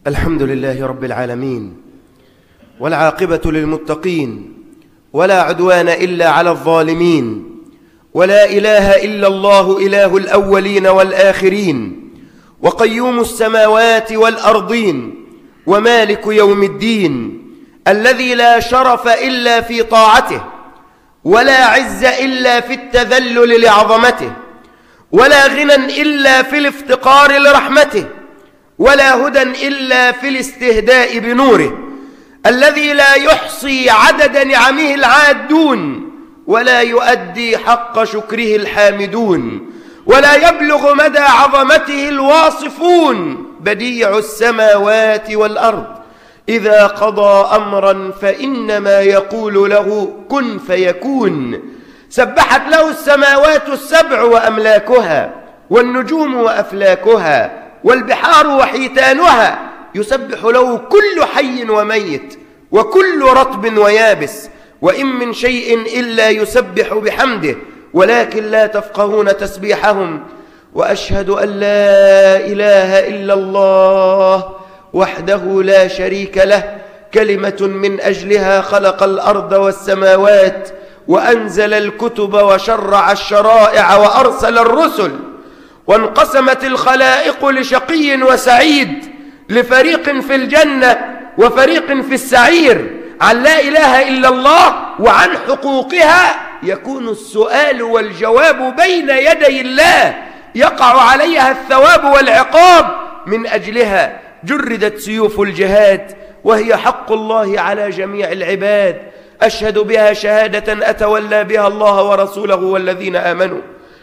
الحمد لله رب العالمين والعاقبة للمتقين ولا عدوان إلا على الظالمين ولا إله إلا الله إله الأولين والآخرين وقيوم السماوات والأرضين ومالك يوم الدين الذي لا شرف إلا في طاعته ولا عز إلا في التذلل لعظمته ولا غنى إلا في الافتقار لرحمته ولا هدى إلا في الاستهداء بنوره الذي لا يحصي عدد نعمه العادون ولا يؤدي حق شكره الحامدون ولا يبلغ مدى عظمته الواصفون بديع السماوات والأرض إذا قضى أمرا فإنما يقول له كن فيكون سبحت له السماوات السبع وأملاكها والنجوم وأفلاكها والبحار وحيتانها يسبح له كل حي وميت وكل رطب ويابس وإن من شيء إلا يسبح بحمده ولكن لا تفقهون تسبيحهم وأشهد أن لا إله إلا الله وحده لا شريك له كلمة من أجلها خلق الأرض والسماوات وأنزل الكتب وشرع الشرائع وأرسل الرسل وانقسمت الخلائق لشقي وسعيد لفريق في الجنة وفريق في السعير عن لا إله إلا الله وعن حقوقها يكون السؤال والجواب بين يدي الله يقع عليها الثواب والعقاب من أجلها جردت سيوف الجهاد وهي حق الله على جميع العباد أشهد بها شهادة أتولى بها الله ورسوله والذين آمنوا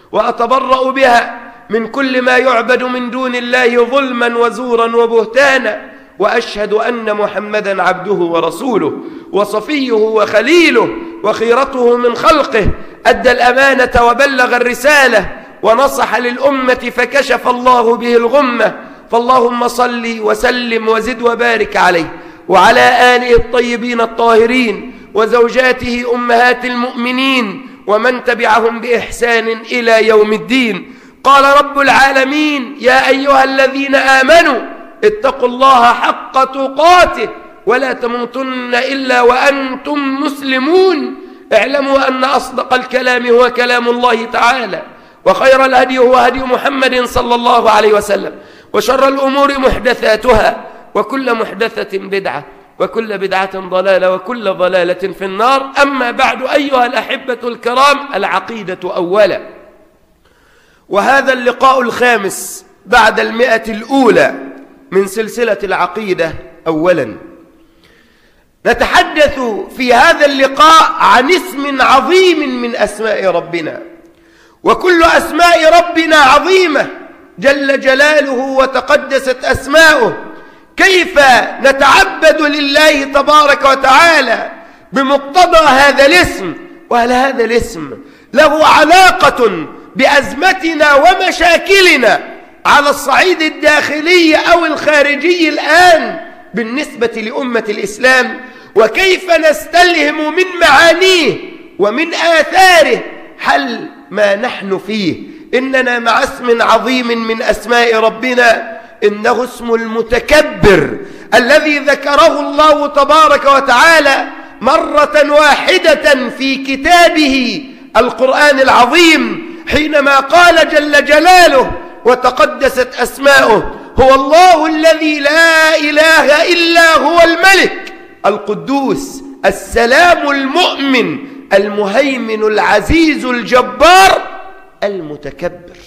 وأتبرأ بها من كل ما يعبد من دون الله ظلما وزورا وبهتانا وأشهد أن محمدا عبده ورسوله وصفيه وخليله وخيرته من خلقه أدى الأمانة وبلغ الرسالة ونصح للأمة فكشف الله به الغمة فاللهم صل وسلم وزد وبارك عليه وعلى آله الطيبين الطاهرين وزوجاته أمهات المؤمنين ومن تبعهم بإحسان إلى يوم الدين قال رب العالمين يا أيها الذين آمنوا اتقوا الله حق تقاته ولا تموتن إلا وأنتم مسلمون اعلموا أن أصدق الكلام هو كلام الله تعالى وخير الهدي هو هدي محمد صلى الله عليه وسلم وشر الأمور محدثاتها وكل محدثة بدعة وكل بدعة ضلالة وكل ضلالة في النار أما بعد أيها الأحبة الكرام العقيدة أولا وهذا اللقاء الخامس بعد المئة الأولى من سلسلة العقيدة أولا نتحدث في هذا اللقاء عن اسم عظيم من أسماء ربنا وكل أسماء ربنا عظيمة جل جلاله وتقدست أسماؤه كيف نتعبد لله تبارك وتعالى بمقتضى هذا الاسم وهل هذا الاسم له علاقة بأزمتنا ومشاكلنا على الصعيد الداخلي أو الخارجي الآن بالنسبة لأمة الإسلام وكيف نستلهم من معانيه ومن آثاره حل ما نحن فيه إننا مع اسم عظيم من أسماء ربنا إنه اسم المتكبر الذي ذكره الله تبارك وتعالى مرة واحدة في كتابه القرآن العظيم حينما قال جل جلاله وتقدست أسماؤه هو الله الذي لا إله إلا هو الملك القدوس السلام المؤمن المهيمن العزيز الجبار المتكبر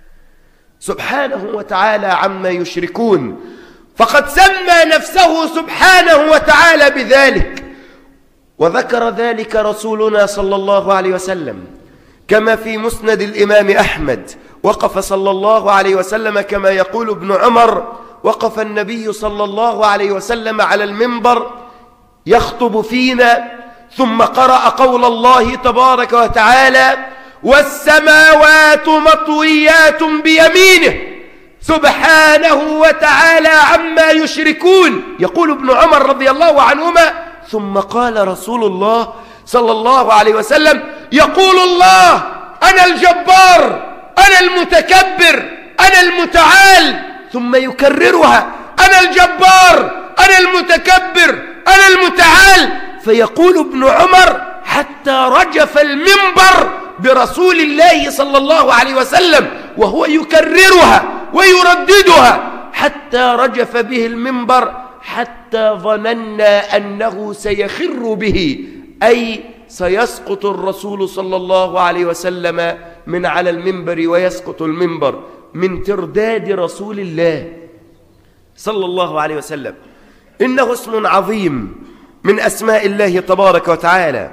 سبحانه وتعالى عما يشركون فقد سمى نفسه سبحانه وتعالى بذلك وذكر ذلك رسولنا صلى الله عليه وسلم كما في مسند الإمام أحمد وقف صلى الله عليه وسلم كما يقول ابن عمر وقف النبي صلى الله عليه وسلم على المنبر يخطب فينا ثم قرأ قول الله تبارك وتعالى والسماوات مطويات بيمينه سبحانه وتعالى عما يشركون يقول ابن عمر رضي الله عنهما ثم قال رسول الله صلى الله عليه وسلم يقول الله أنا الجبار أنا المتكبر أنا المتعال ثم يكررها أنا الجبار أنا المتكبر أنا المتعال فيقول ابن عمر حتى رجف المنبر برسول الله صلى الله عليه وسلم وهو يكررها ويرددها حتى رجف به المنبر حتى ظننا أنه سيخر به أي سيسقط الرسول صلى الله عليه وسلم من على المنبر ويسقط المنبر من ترداد رسول الله صلى الله عليه وسلم إنه اسم عظيم من أسماء الله تبارك وتعالى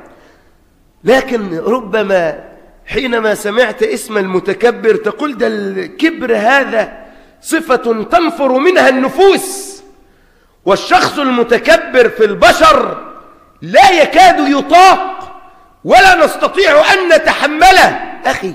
لكن ربما حينما سمعت اسم المتكبر تقول ده الكبر هذا صفة تنفر منها النفوس والشخص المتكبر في البشر لا يكاد يطاق ولا نستطيع أن نتحمله أخي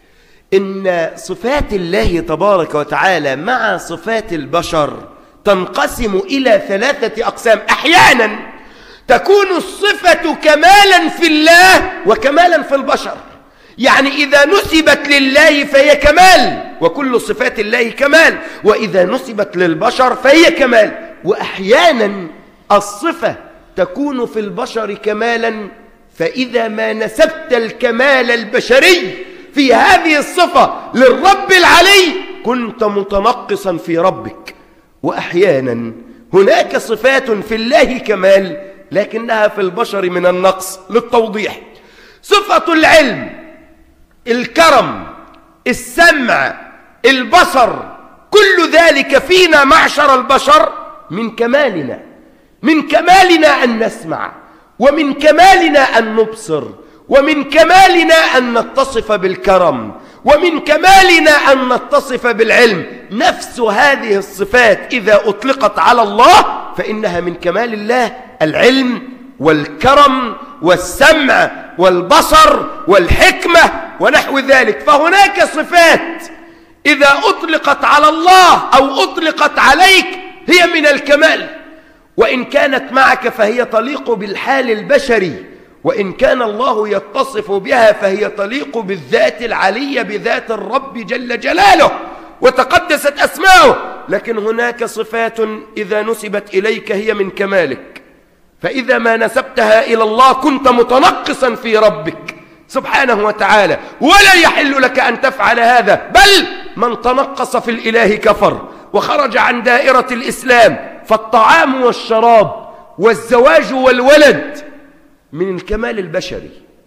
إن صفات الله تبارك وتعالى مع صفات البشر تنقسم إلى ثلاثة أقسام أحيانا تكون الصفة كمالا في الله وكمالا في البشر يعني إذا نسبت لله فهي كمال وكل صفات الله كمال وإذا نسبت للبشر فهي كمال وأحيانا الصفة تكون في البشر كمالا فإذا ما نسبت الكمال البشري في هذه الصفة للرب العلي كنت متنقصا في ربك وأحيانا هناك صفات في الله كمال لكنها في البشر من النقص للتوضيح صفة العلم الكرم السمع البصر كل ذلك فينا معشر البشر من كمالنا من كمالنا أن نسمع ومن كمالنا أن نبصر ومن كمالنا أن نتصف بالكرم ومن كمالنا أن نتصف بالعلم نفس هذه الصفات إذا أطلقت على الله فإنها من كمال الله العلم والكرم والسمع والبصر والحكمة ونحو ذلك فهناك صفات إذا أطلقت على الله أو أطلقت عليك هي من الكمال وإن كانت معك فهي تليق بالحال البشري وإن كان الله يتصف بها فهي تليق بالذات العلية بذات الرب جل جلاله وتقدست أسماؤه لكن هناك صفات إذا نسبت إليك هي من كمالك فإذا ما نسبتها إلى الله كنت متنقصا في ربك سبحانه وتعالى ولا يحل لك أن تفعل هذا بل من تنقص في الإله كفر وخرج عن دائرة الإسلام فالطعام والشراب والزواج والولد من الكمال البشري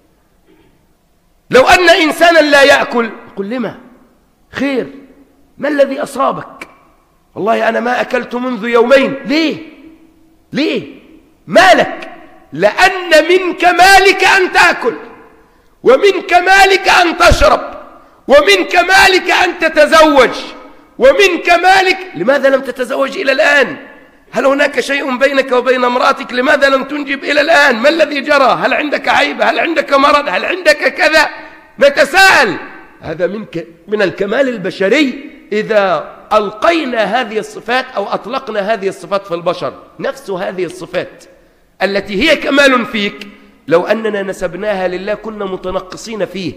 لو أن إنسانا لا يأكل قل لما خير ما الذي أصابك والله أنا ما أكلت منذ يومين ليه ليه مالك لأن من كمالك أن تأكل ومن كمالك أن تشرب ومن كمالك أن تتزوج ومن كمالك لماذا لم تتزوج إلى الآن هل هناك شيء بينك وبين امرأتك لماذا لم تنجب إلى الآن ما الذي جرى هل عندك عيب هل عندك مرض هل عندك كذا نتساءل هذا من, ك... من الكمال البشري إذا ألقينا هذه الصفات أو أطلقنا هذه الصفات في البشر نفس هذه الصفات التي هي كمال فيك لو أننا نسبناها لله كنا متنقصين فيه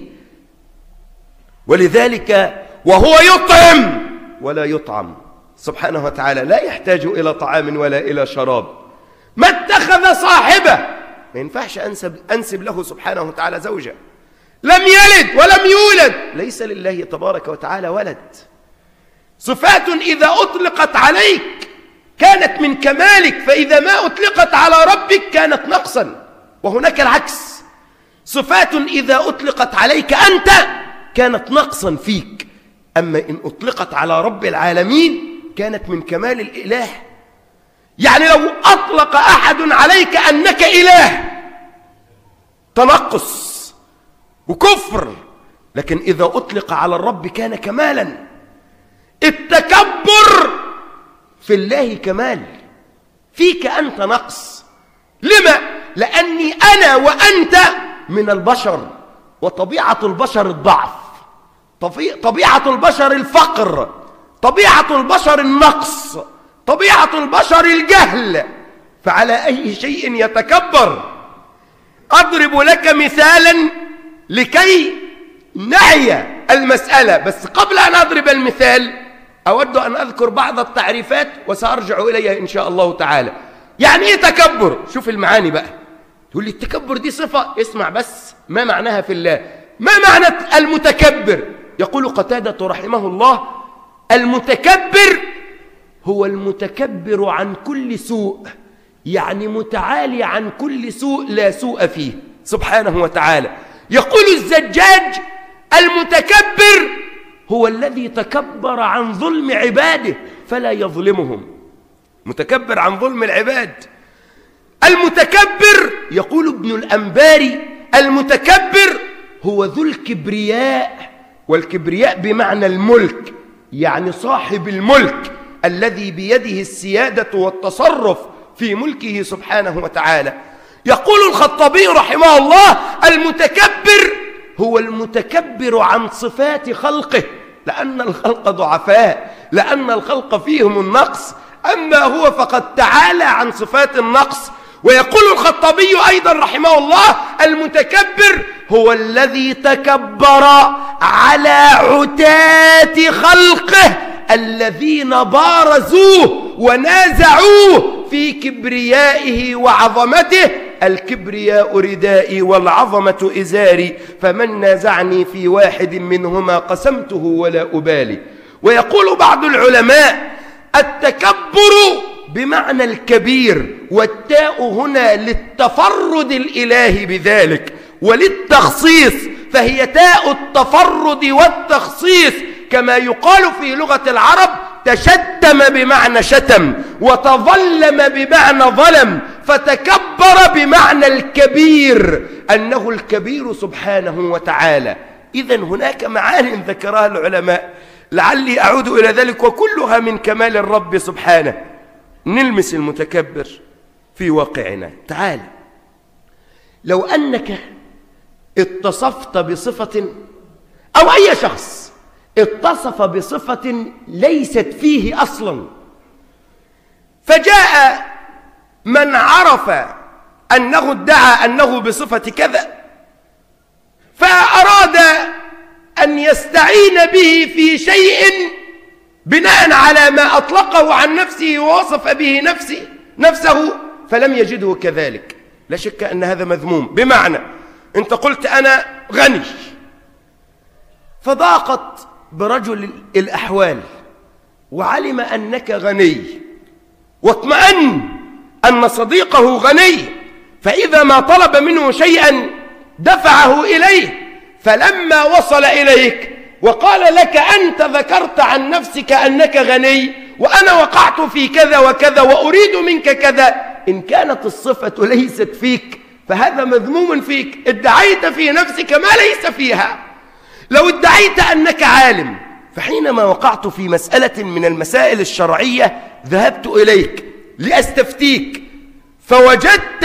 ولذلك وهو يطعم ولا يطعم سبحانه وتعالى لا يحتاج إلى طعام ولا إلى شراب ما اتخذ صاحبه ما ينفعش أنسب, أنسب له سبحانه وتعالى زوجة لم يلد ولم يولد ليس لله تبارك وتعالى ولد صفات إذا أطلقت عليك كانت من كمالك فإذا ما أطلقت على ربك كانت نقصا وهناك العكس صفات إذا أطلقت عليك أنت كانت نقصا فيك أما إن أطلقت على رب العالمين كانت من كمال الإله يعني لو أطلق أحد عليك أنك إله تنقص وكفر لكن إذا أطلق على الرب كان كمالا التكبر في الله كمال فيك أنت نقص لما؟ لأني أنا وأنت من البشر وطبيعة البشر الضعف طبيعة البشر الفقر طبيعة البشر النقص طبيعة البشر الجهل فعلى أي شيء يتكبر أضرب لك مثالا لكي نعي المسألة بس قبل أن أضرب المثال أود أن أذكر بعض التعريفات وسأرجع إليها إن شاء الله تعالى يعني إيه تكبر شوف المعاني بقى تقول لي التكبر دي صفة اسمع بس ما معناها في الله ما معنى المتكبر يقول قتادة رحمه الله المتكبر هو المتكبر عن كل سوء يعني متعالي عن كل سوء لا سوء فيه سبحانه وتعالى يقول الزجاج المتكبر هو الذي تكبر عن ظلم عباده فلا يظلمهم متكبر عن ظلم العباد المتكبر يقول ابن الأنباري المتكبر هو ذو الكبرياء والكبرياء بمعنى الملك يعني صاحب الملك الذي بيده السيادة والتصرف في ملكه سبحانه وتعالى يقول الخطابي رحمه الله المتكبر هو المتكبر عن صفات خلقه لأن الخلق ضعفاء لأن الخلق فيهم النقص أما هو فقد تعالى عن صفات النقص ويقول الخطابي أيضا رحمه الله المتكبر هو الذي تكبر على عتاة خلقه الذين بارزوه ونازعوه في كبريائه وعظمته الكبرياء ردائي والعظمة إزاري فمن نازعني في واحد منهما قسمته ولا أبالي ويقول بعض العلماء التكبر بمعنى الكبير والتاء هنا للتفرد الإلهي بذلك وللتخصيص فهي تاء التفرد والتخصيص كما يقال في لغة العرب تشتم بمعنى شتم وتظلم بمعنى ظلم فتكبر بمعنى الكبير أنه الكبير سبحانه وتعالى إذا هناك معان ذكرها العلماء لعلي أعود إلى ذلك وكلها من كمال الرب سبحانه نلمس المتكبر في واقعنا تعال لو أنك اتصفت بصفة أو أي شخص اتصف بصفة ليست فيه أصلا فجاء من عرف أنه ادعى أنه بصفة كذا فأراد أن يستعين به في شيء بناء على ما أطلقه عن نفسه ووصف به نفسه نفسه فلم يجده كذلك لا شك أن هذا مذموم بمعنى أنت قلت أنا غني فضاقت برجل الأحوال وعلم أنك غني واطمأن أن صديقه غني فإذا ما طلب منه شيئا دفعه إليه فلما وصل إليك وقال لك أنت ذكرت عن نفسك أنك غني وأنا وقعت في كذا وكذا وأريد منك كذا إن كانت الصفة ليست فيك فهذا مذموم فيك ادعيت في نفسك ما ليس فيها لو ادعيت أنك عالم فحينما وقعت في مسألة من المسائل الشرعية ذهبت إليك لأستفتيك فوجدت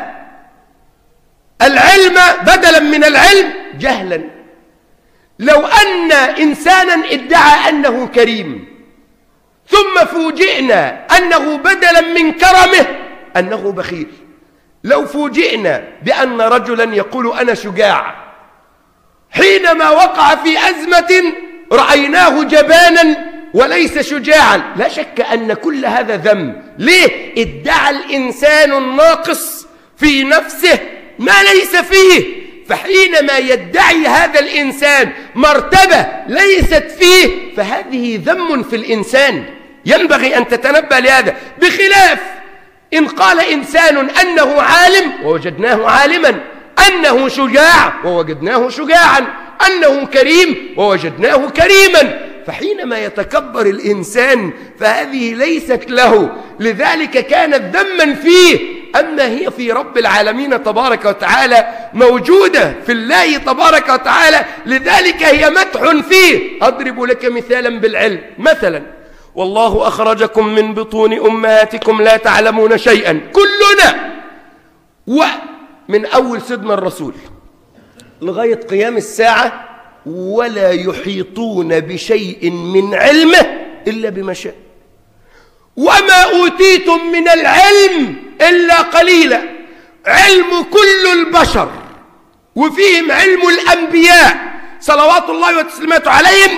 العلم بدلا من العلم جهلا لو أن إنسانا ادعى أنه كريم ثم فوجئنا أنه بدلا من كرمه أنه بخيل لو فوجئنا بأن رجلا يقول أنا شجاع حينما وقع في أزمة رأيناه جبانا وليس شجاعا لا شك أن كل هذا ذم ليه ادعى الإنسان الناقص في نفسه ما ليس فيه فحينما يدعي هذا الإنسان مرتبة ليست فيه فهذه ذم في الإنسان ينبغي أن تتنبه لهذا بخلاف إن قال إنسان أنه عالم ووجدناه عالما أنه شجاع ووجدناه شجاعا أنه كريم ووجدناه كريما فحينما يتكبر الإنسان فهذه ليست له لذلك كانت ذما فيه أما هي في رب العالمين تبارك وتعالى موجودة في الله تبارك وتعالى لذلك هي مدح فيه أضرب لك مثالا بالعلم مثلا والله أخرجكم من بطون أمهاتكم لا تعلمون شيئا كلنا ومن أول سيدنا الرسول لغاية قيام الساعة ولا يحيطون بشيء من علمه إلا بما شاء وما أوتيتم من العلم إلا قليلا علم كل البشر وفيهم علم الأنبياء صلوات الله وتسليماته عليهم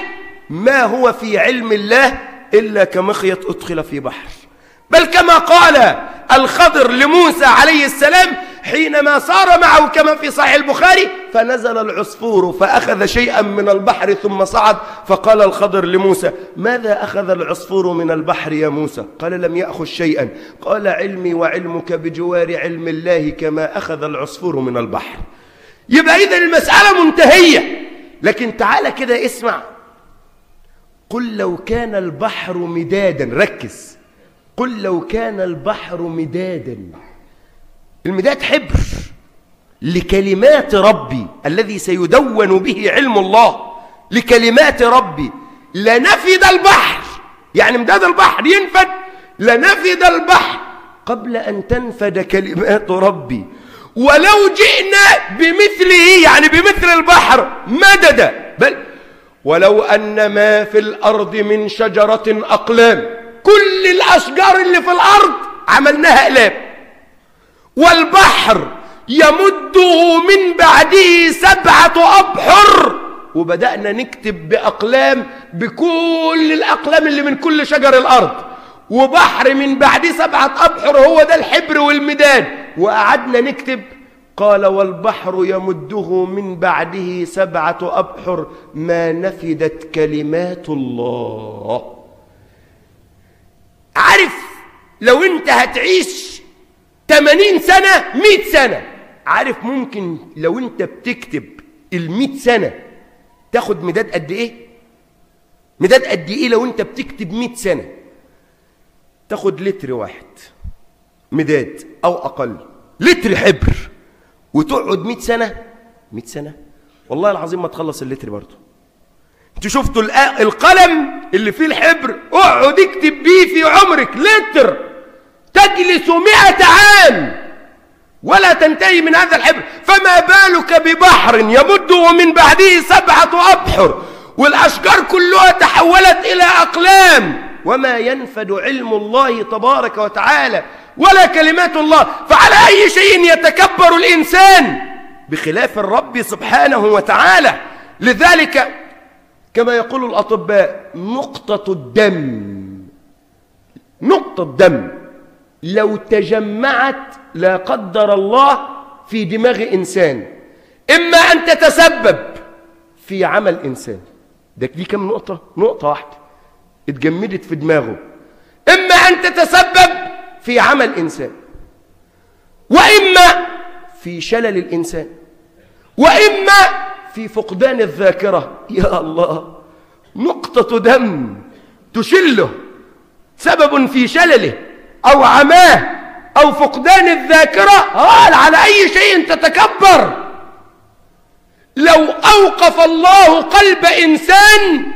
ما هو في علم الله إلا كمخيط أدخل في بحر بل كما قال الخضر لموسى عليه السلام حينما صار معه كما في صحيح البخاري فنزل العصفور فأخذ شيئا من البحر ثم صعد فقال الخضر لموسى ماذا أخذ العصفور من البحر يا موسى قال لم يأخذ شيئا قال علمي وعلمك بجوار علم الله كما أخذ العصفور من البحر يبقى إذا المسألة منتهية لكن تعال كده اسمع قل لو كان البحر مدادا ركز قل لو كان البحر مدادا المداد حبر لكلمات ربي الذي سيدون به علم الله لكلمات ربي لنفد البحر يعني مداد البحر ينفد لنفد البحر قبل أن تنفد كلمات ربي ولو جئنا بمثله يعني بمثل البحر مددا بل ولو أن ما في الأرض من شجرة أقلام كل الأشجار اللي في الأرض عملناها أقلام والبحر يمده من بعده سبعة أبحر وبدأنا نكتب بأقلام بكل الأقلام اللي من كل شجر الأرض وبحر من بعده سبعة أبحر هو ده الحبر والمداد وقعدنا نكتب قال والبحر يمده من بعده سبعة أبحر ما نفدت كلمات الله عارف لو انت هتعيش 80 سنة 100 سنة عارف ممكن لو انت بتكتب ال 100 سنة تاخد مداد قد ايه مداد قد ايه لو انت بتكتب 100 سنة تاخد لتر واحد مداد او اقل لتر حبر وتقعد 100 سنة 100 سنة والله العظيم ما تخلص اللتر برضه انتوا شفتوا القلم اللي فيه الحبر اقعد اكتب بيه في عمرك لتر تجلس مئة عام ولا تنتهي من هذا الحبر فما بالك ببحر يمده من بعده سبعة أبحر والأشجار كلها تحولت إلى أقلام وما ينفد علم الله تبارك وتعالى ولا كلمات الله فعلى أي شيء يتكبر الإنسان بخلاف الرب سبحانه وتعالى لذلك كما يقول الأطباء نقطة الدم نقطة دم لو تجمعت لا قدر الله في دماغ إنسان إما أن تتسبب في عمل إنسان ده دي كم نقطة؟ نقطة واحدة اتجمدت في دماغه إما أن تتسبب في عمل إنسان وإما في شلل الإنسان وإما في فقدان الذاكرة يا الله نقطة دم تشله سبب في شلله أو عماه أو فقدان الذاكرة قال على أي شيء تتكبر لو أوقف الله قلب إنسان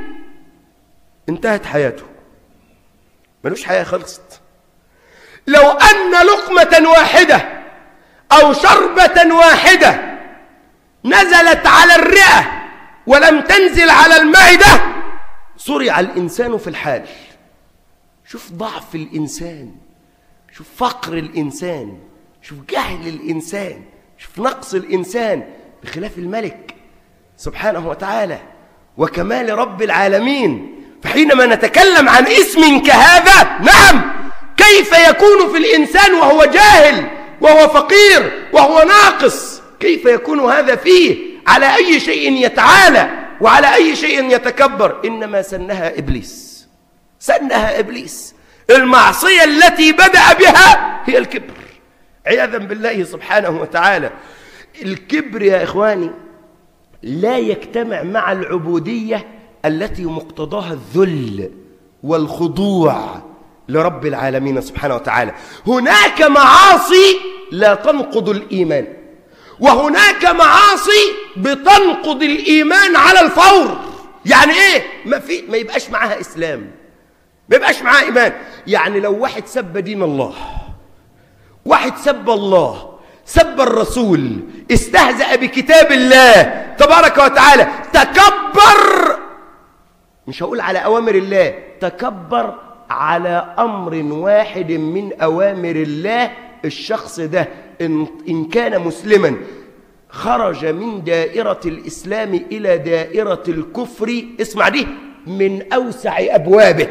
انتهت حياته ملوش حياة خلصت لو أن لقمة واحدة أو شربة واحدة نزلت على الرئة ولم تنزل على المعدة صرع الإنسان في الحال شوف ضعف الإنسان شوف فقر الإنسان شوف جهل الإنسان شوف نقص الإنسان بخلاف الملك سبحانه وتعالى وكمال رب العالمين فحينما نتكلم عن اسم كهذا نعم كيف يكون في الإنسان وهو جاهل وهو فقير وهو ناقص كيف يكون هذا فيه على أي شيء يتعالى وعلى أي شيء يتكبر إنما سنها إبليس سنها إبليس المعصية التي بدأ بها هي الكبر عياذا بالله سبحانه وتعالى الكبر يا إخواني لا يجتمع مع العبودية التي مقتضاها الذل والخضوع لرب العالمين سبحانه وتعالى هناك معاصي لا تنقض الإيمان وهناك معاصي بتنقض الإيمان على الفور يعني إيه ما, في ما يبقاش معاها إسلام ما يبقاش معاها إيمان يعني لو واحد سب دين الله واحد سب الله سب الرسول استهزأ بكتاب الله تبارك وتعالى تكبر مش هقول على أوامر الله تكبر على أمر واحد من أوامر الله الشخص ده إن, إن كان مسلما خرج من دائرة الإسلام إلى دائرة الكفر اسمع دي من أوسع أبوابه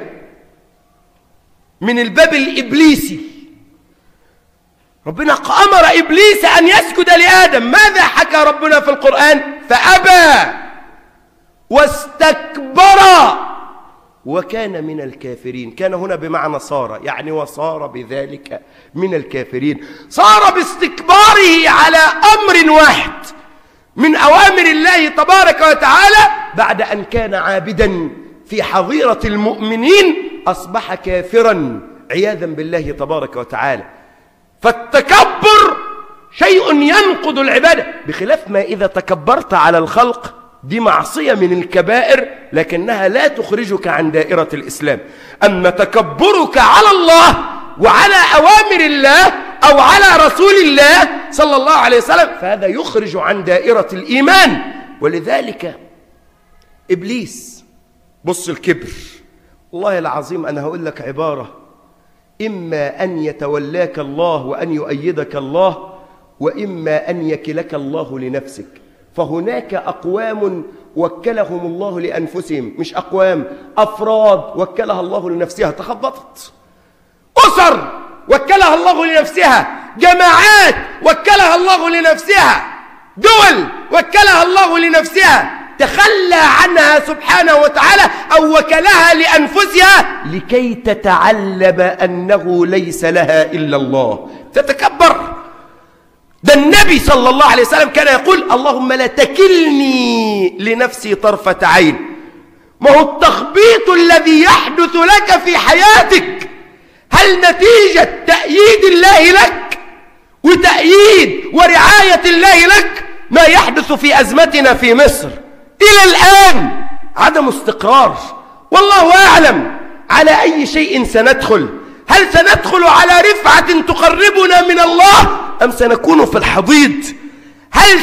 من الباب الإبليسي ربنا أمر إبليس أن يسجد لآدم ماذا حكى ربنا في القرآن فأبى واستكبر وكان من الكافرين كان هنا بمعنى صار يعني وصار بذلك من الكافرين صار باستكباره على أمر واحد من أوامر الله تبارك وتعالى بعد أن كان عابدا في حظيرة المؤمنين أصبح كافرا عياذا بالله تبارك وتعالى فالتكبر شيء ينقض العبادة بخلاف ما إذا تكبرت على الخلق دي معصية من الكبائر لكنها لا تخرجك عن دائرة الإسلام أما تكبرك على الله وعلى أوامر الله أو على رسول الله صلى الله عليه وسلم فهذا يخرج عن دائرة الإيمان ولذلك إبليس بص الكبر والله العظيم أنا هقول لك عبارة إما أن يتولاك الله وأن يؤيدك الله وإما أن يكلك الله لنفسك فهناك أقوام وكلهم الله لأنفسهم مش أقوام أفراد وكلها الله لنفسها تخبطت أسر وكلها الله لنفسها جماعات وكلها الله لنفسها دول وكلها الله لنفسها تخلى عنها سبحانه وتعالى أو وكلها لأنفسها لكي تتعلم أنه ليس لها إلا الله تتكبر ده النبي صلى الله عليه وسلم كان يقول اللهم لا تكلني لنفسي طرفة عين ما هو التخبيط الذي يحدث لك في حياتك هل نتيجة تأييد الله لك وتأييد ورعاية الله لك ما يحدث في أزمتنا في مصر إلى الآن عدم استقرار والله أعلم على أي شيء سندخل هل سندخل على رفعة تقربنا من الله أم سنكون في الحضيض هل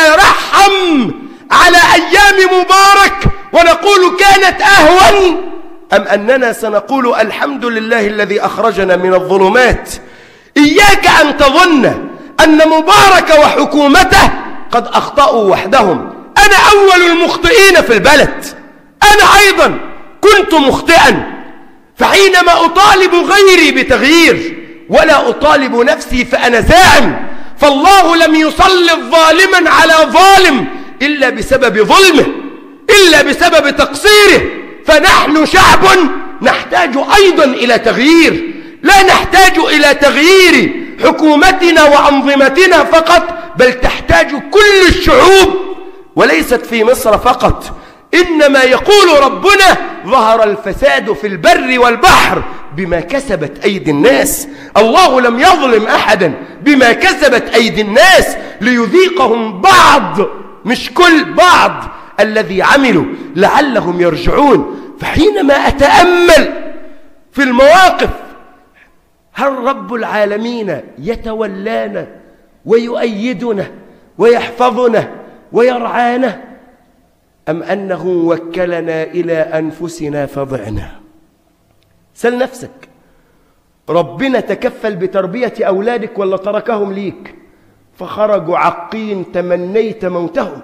سنترحم على أيام مبارك ونقول كانت أهون أم أننا سنقول الحمد لله الذي أخرجنا من الظلمات إياك أن تظن أن مبارك وحكومته قد أخطأوا وحدهم أنا أول المخطئين في البلد أنا أيضا كنت مخطئا فحينما أطالب غيري بتغيير ولا أطالب نفسي فأنا زاعم فالله لم يسلط ظالما على ظالم إلا بسبب ظلمه إلا بسبب تقصيره فنحن شعب نحتاج أيضا إلى تغيير لا نحتاج إلى تغيير حكومتنا وأنظمتنا فقط بل تحتاج كل الشعوب وليست في مصر فقط إنما يقول ربنا ظهر الفساد في البر والبحر بما كسبت أيدي الناس الله لم يظلم أحدا بما كسبت أيدي الناس ليذيقهم بعض مش كل بعض الذي عملوا لعلهم يرجعون فحينما أتأمل في المواقف هل رب العالمين يتولانا ويؤيدنا ويحفظنا ويرعانا أم أنه وكلنا إلى أنفسنا فضعنا سل نفسك ربنا تكفل بتربية أولادك ولا تركهم ليك فخرجوا عقين تمنيت موتهم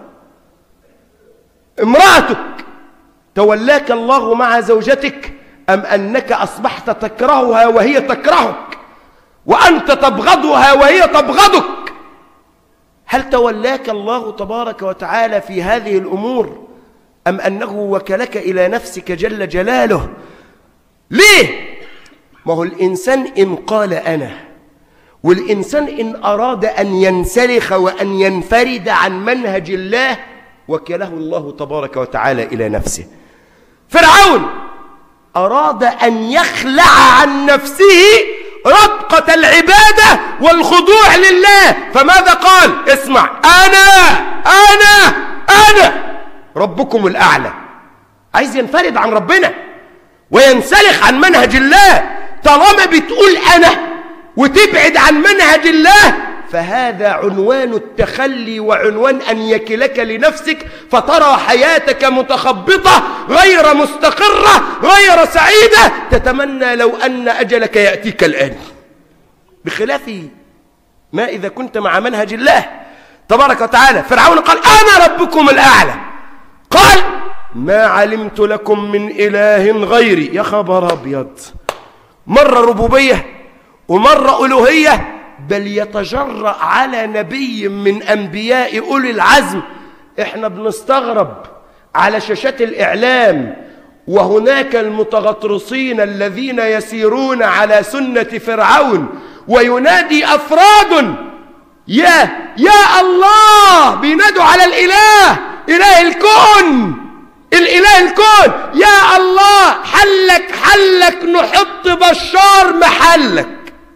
امرأتك تولاك الله مع زوجتك أم أنك أصبحت تكرهها وهي تكرهك وأنت تبغضها وهي تبغضك هل تولاك الله تبارك وتعالى في هذه الأمور أم أنه وكلك إلى نفسك جل جلاله ليه؟ ما هو الإنسان إن قال أنا والإنسان إن أراد أن ينسلخ وأن ينفرد عن منهج الله وكله الله تبارك وتعالى إلى نفسه فرعون أراد أن يخلع عن نفسه ربقة العبادة والخضوع لله فماذا قال اسمع أنا أنا أنا ربكم الأعلى عايز ينفرد عن ربنا وينسلخ عن منهج الله طالما بتقول أنا وتبعد عن منهج الله فهذا عنوان التخلي وعنوان أن يكلك لنفسك فترى حياتك متخبطة غير مستقرة غير سعيدة تتمنى لو أن أجلك يأتيك الآن بخلاف ما إذا كنت مع منهج الله تبارك وتعالى فرعون قال أنا ربكم الأعلى قال ما علمت لكم من إله غيري يا خبر أبيض مرة ربوبية ومرة ألوهية بل يتجرأ على نبي من أنبياء أولي العزم إحنا بنستغرب على شاشات الإعلام وهناك المتغطرسين الذين يسيرون على سنة فرعون وينادي أفراد يا يا الله بينادوا على الإله إله الكون الإله الكون يا الله حلك حلك نحط بشار محلك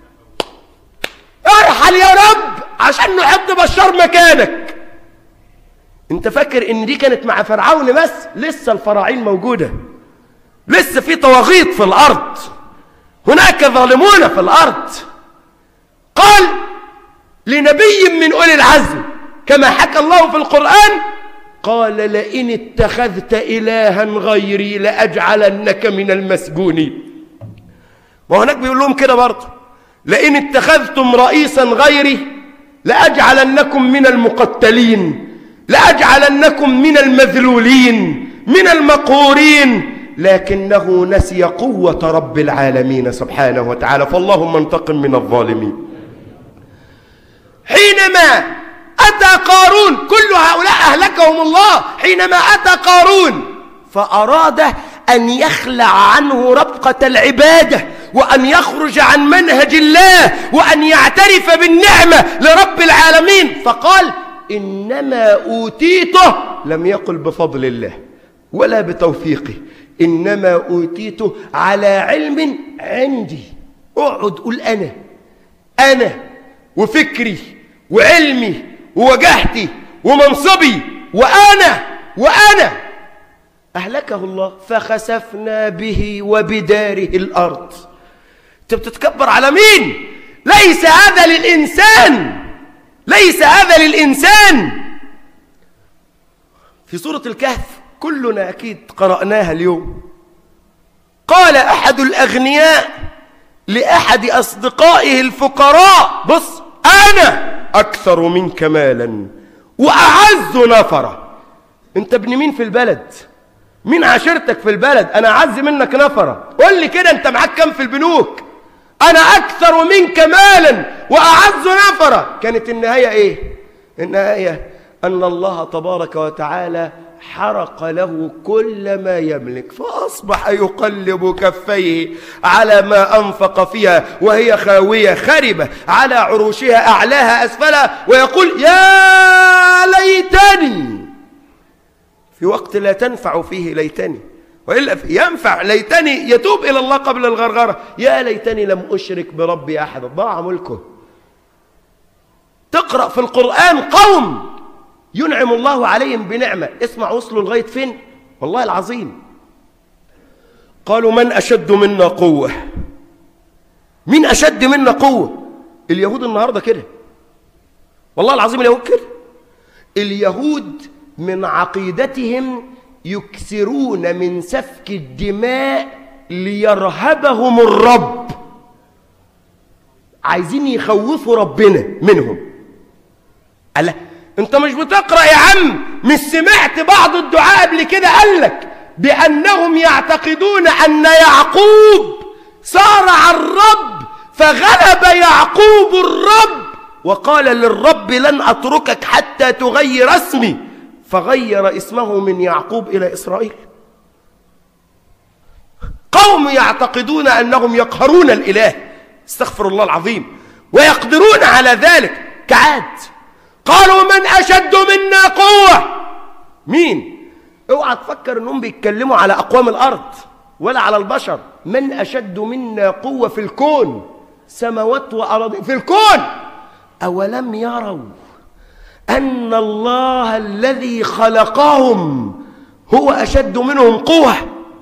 ارحل يا رب عشان نحط بشار مكانك انت فاكر ان دي كانت مع فرعون بس لسه الفراعين موجودة لسه في طواغيت في الارض هناك ظالمون في الارض قال لنبي من اولي العزم كما حكى الله في القرآن قال لئن اتخذت إلها غيري لأجعلنك من المسجونين وهناك بيقول لهم كده برضه لئن اتخذتم رئيسا غيري لأجعلنكم من المقتلين لأجعلنكم من المذلولين من المقهورين لكنه نسي قوة رب العالمين سبحانه وتعالى فاللهم انتقم من الظالمين حينما أتى قارون كل هؤلاء أهلكهم الله حينما أتى قارون فأراد أن يخلع عنه ربقة العبادة وأن يخرج عن منهج الله وأن يعترف بالنعمة لرب العالمين فقال إنما أوتيته لم يقل بفضل الله ولا بتوفيقه إنما أوتيته على علم عندي اقعد قول أنا أنا وفكري وعلمي ووجهتي ومنصبي وأنا وأنا أهلكه الله فخسفنا به وبداره الأرض أنت بتتكبر على مين ليس هذا للإنسان ليس هذا للإنسان في سورة الكهف كلنا أكيد قرأناها اليوم قال أحد الأغنياء لأحد أصدقائه الفقراء بص أنا أكثر منك مالا وأعز نفرا أنت ابن مين في البلد مين عشيرتك في البلد أنا أعز منك نفرا قول لي كده أنت معاك كم في البنوك أنا أكثر منك مالا وأعز نفرا كانت النهاية إيه النهاية أن الله تبارك وتعالى حرق له كل ما يملك فأصبح يقلب كفيه على ما أنفق فيها وهي خاوية خربة على عروشها أعلاها أسفلها ويقول يا ليتني في وقت لا تنفع فيه ليتني وإلا ينفع ليتني يتوب إلى الله قبل الغرغرة يا ليتني لم أشرك بربي أحد ضاع ملكه تقرأ في القرآن قوم ينعم الله عليهم بنعمة اسمع وصلوا لغاية فين والله العظيم قالوا من أشد منا قوة مين أشد منا قوة اليهود النهاردة كده والله العظيم اليهود كده اليهود من عقيدتهم يكسرون من سفك الدماء ليرهبهم الرب عايزين يخوفوا ربنا منهم قال انت مش بتقرأ يا عم مش سمعت بعض الدعاء قبل كده قال لك بأنهم يعتقدون أن يعقوب صارع الرب فغلب يعقوب الرب وقال للرب لن أتركك حتى تغير اسمي فغير اسمه من يعقوب إلى إسرائيل قوم يعتقدون أنهم يقهرون الإله استغفر الله العظيم ويقدرون على ذلك كعاد قالوا من أشد منا قوة مين اوعى تفكر انهم بيتكلموا على أقوام الأرض ولا على البشر من أشد منا قوة في الكون سماوات وأراضي في الكون أولم يروا أن الله الذي خلقهم هو أشد منهم قوة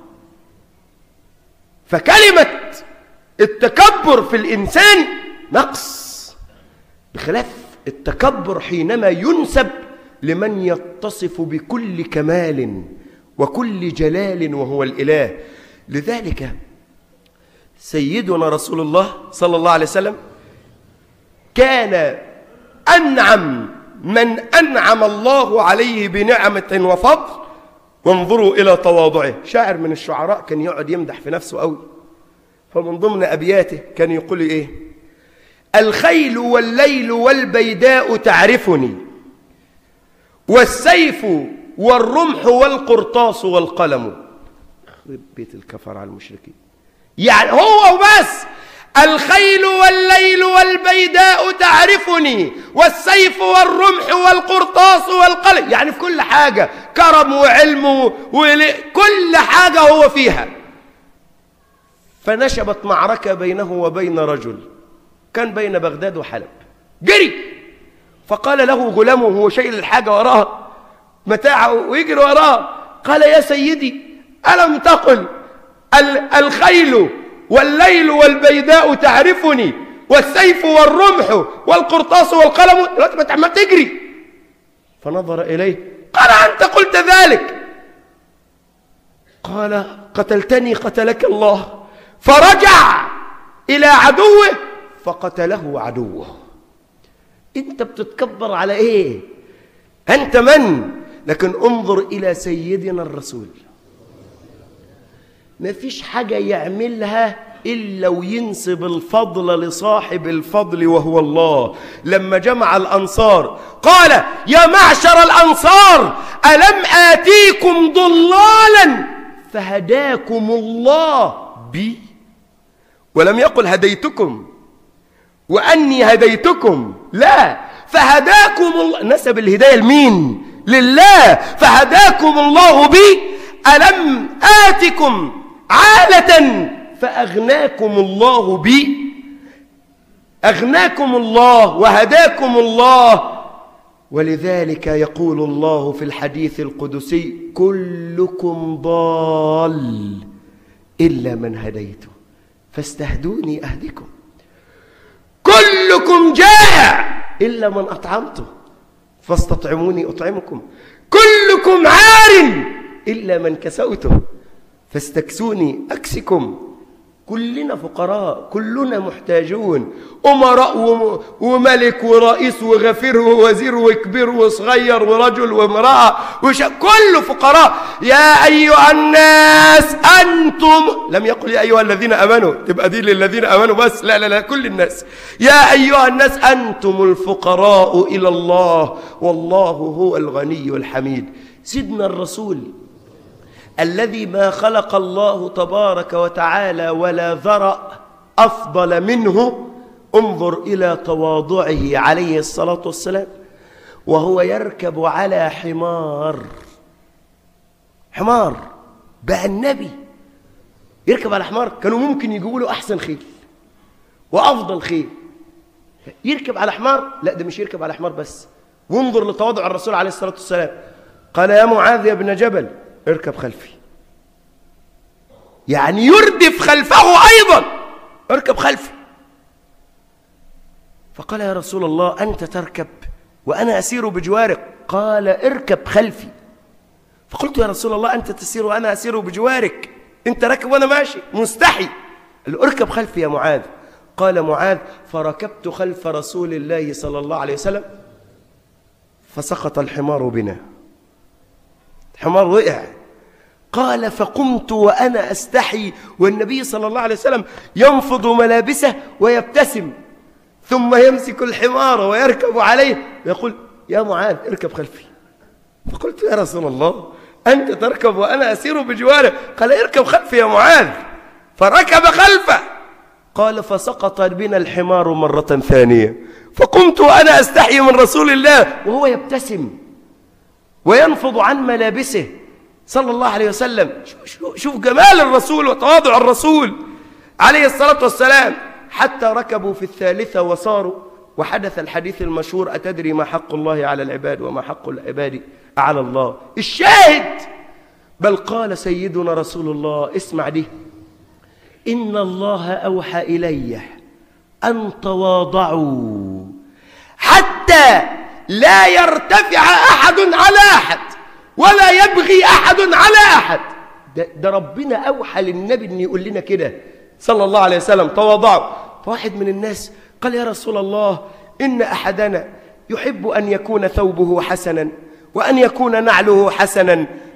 فكلمة التكبر في الإنسان نقص بخلاف التكبر حينما ينسب لمن يتصف بكل كمال وكل جلال وهو الإله لذلك سيدنا رسول الله صلى الله عليه وسلم كان أنعم من أنعم الله عليه بنعمة وفضل وانظروا إلى تواضعه شاعر من الشعراء كان يقعد يمدح في نفسه قوي فمن ضمن أبياته كان يقول إيه الخيل والليل والبيداء تعرفني والسيف والرمح والقرطاس والقلم يخرب بيت الكفر على المشركين يعني هو وبس الخيل والليل والبيداء تعرفني والسيف والرمح والقرطاس والقلم يعني في كل حاجة كرم وعلم وكل حاجة هو فيها فنشبت معركة بينه وبين رجل كان بين بغداد وحلب جري فقال له غلامه هو شايل الحاجة وراها متاعه ويجري وراها قال يا سيدي ألم تقل الخيل والليل والبيداء تعرفني والسيف والرمح والقرطاس والقلم دلوقتي ما تعمل تجري فنظر إليه قال أنت قلت ذلك قال قتلتني قتلك الله فرجع إلى عدوه فقتله عدوه انت بتتكبر على ايه انت من لكن انظر الى سيدنا الرسول ما فيش حاجة يعملها إلا وينسب الفضل لصاحب الفضل وهو الله لما جمع الأنصار قال يا معشر الأنصار ألم آتيكم ضلالا فهداكم الله بي ولم يقل هديتكم وأني هديتكم لا فهداكم الله نسب الهداية لمين لله فهداكم الله بي ألم آتكم عالة فأغناكم الله بي أغناكم الله وهداكم الله ولذلك يقول الله في الحديث القدسي كلكم ضال إلا من هديته فاستهدوني أهدكم كلكم جائع إلا من أطعمته فاستطعموني أطعمكم كلكم عار إلا من كسوته فاستكسوني أكسكم كلنا فقراء كلنا محتاجون أمراء وملك ورئيس وغفير ووزير وكبير وصغير ورجل وامرأة وش... كله فقراء يا أيها الناس أنتم لم يقل يا أيها الذين أمنوا تبقى دي للذين أمنوا بس لا لا لا كل الناس يا أيها الناس أنتم الفقراء إلى الله والله هو الغني الحميد سيدنا الرسول الذي ما خلق الله تبارك وتعالى ولا ذرأ أفضل منه انظر إلى تواضعه عليه الصلاة والسلام وهو يركب على حمار حمار بقى النبي يركب على حمار كانوا ممكن يجيبوا له أحسن خيل وأفضل خيل يركب على حمار لا ده مش يركب على حمار بس وانظر لتواضع الرسول عليه الصلاة والسلام قال يا معاذ يا ابن جبل اركب خلفي يعني يردف خلفه أيضا اركب خلفي فقال يا رسول الله أنت تركب وأنا أسير بجوارك قال اركب خلفي فقلت يا رسول الله أنت تسير وأنا أسير بجوارك أنت راكب وأنا ماشي مستحي قال له اركب خلفي يا معاذ قال معاذ فركبت خلف رسول الله صلى الله عليه وسلم فسقط الحمار بنا الحمار وقع قال فقمت وأنا أستحي والنبي صلى الله عليه وسلم ينفض ملابسه ويبتسم ثم يمسك الحمار ويركب عليه ويقول يا معاذ اركب خلفي فقلت يا رسول الله أنت تركب وأنا أسير بجواره قال اركب خلفي يا معاذ فركب خلفه قال فسقط بنا الحمار مرة ثانية فقمت وأنا أستحي من رسول الله وهو يبتسم وينفض عن ملابسه صلى الله عليه وسلم شوف جمال الرسول وتواضع الرسول عليه الصلاة والسلام حتى ركبوا في الثالثة وصاروا وحدث الحديث المشهور أتدري ما حق الله على العباد وما حق العباد على الله الشاهد بل قال سيدنا رسول الله اسمع دي إن الله أوحى إلي أن تواضعوا حتى لا يرتفع أحد على أحد ولا يبغي أحد على أحد ده, ده ربنا أوحى للنبي أن يقول لنا كده صلى الله عليه وسلم تواضعوا فواحد من الناس قال يا رسول الله إن أحدنا يحب أن يكون ثوبه حسنا وأن يكون نعله حسنا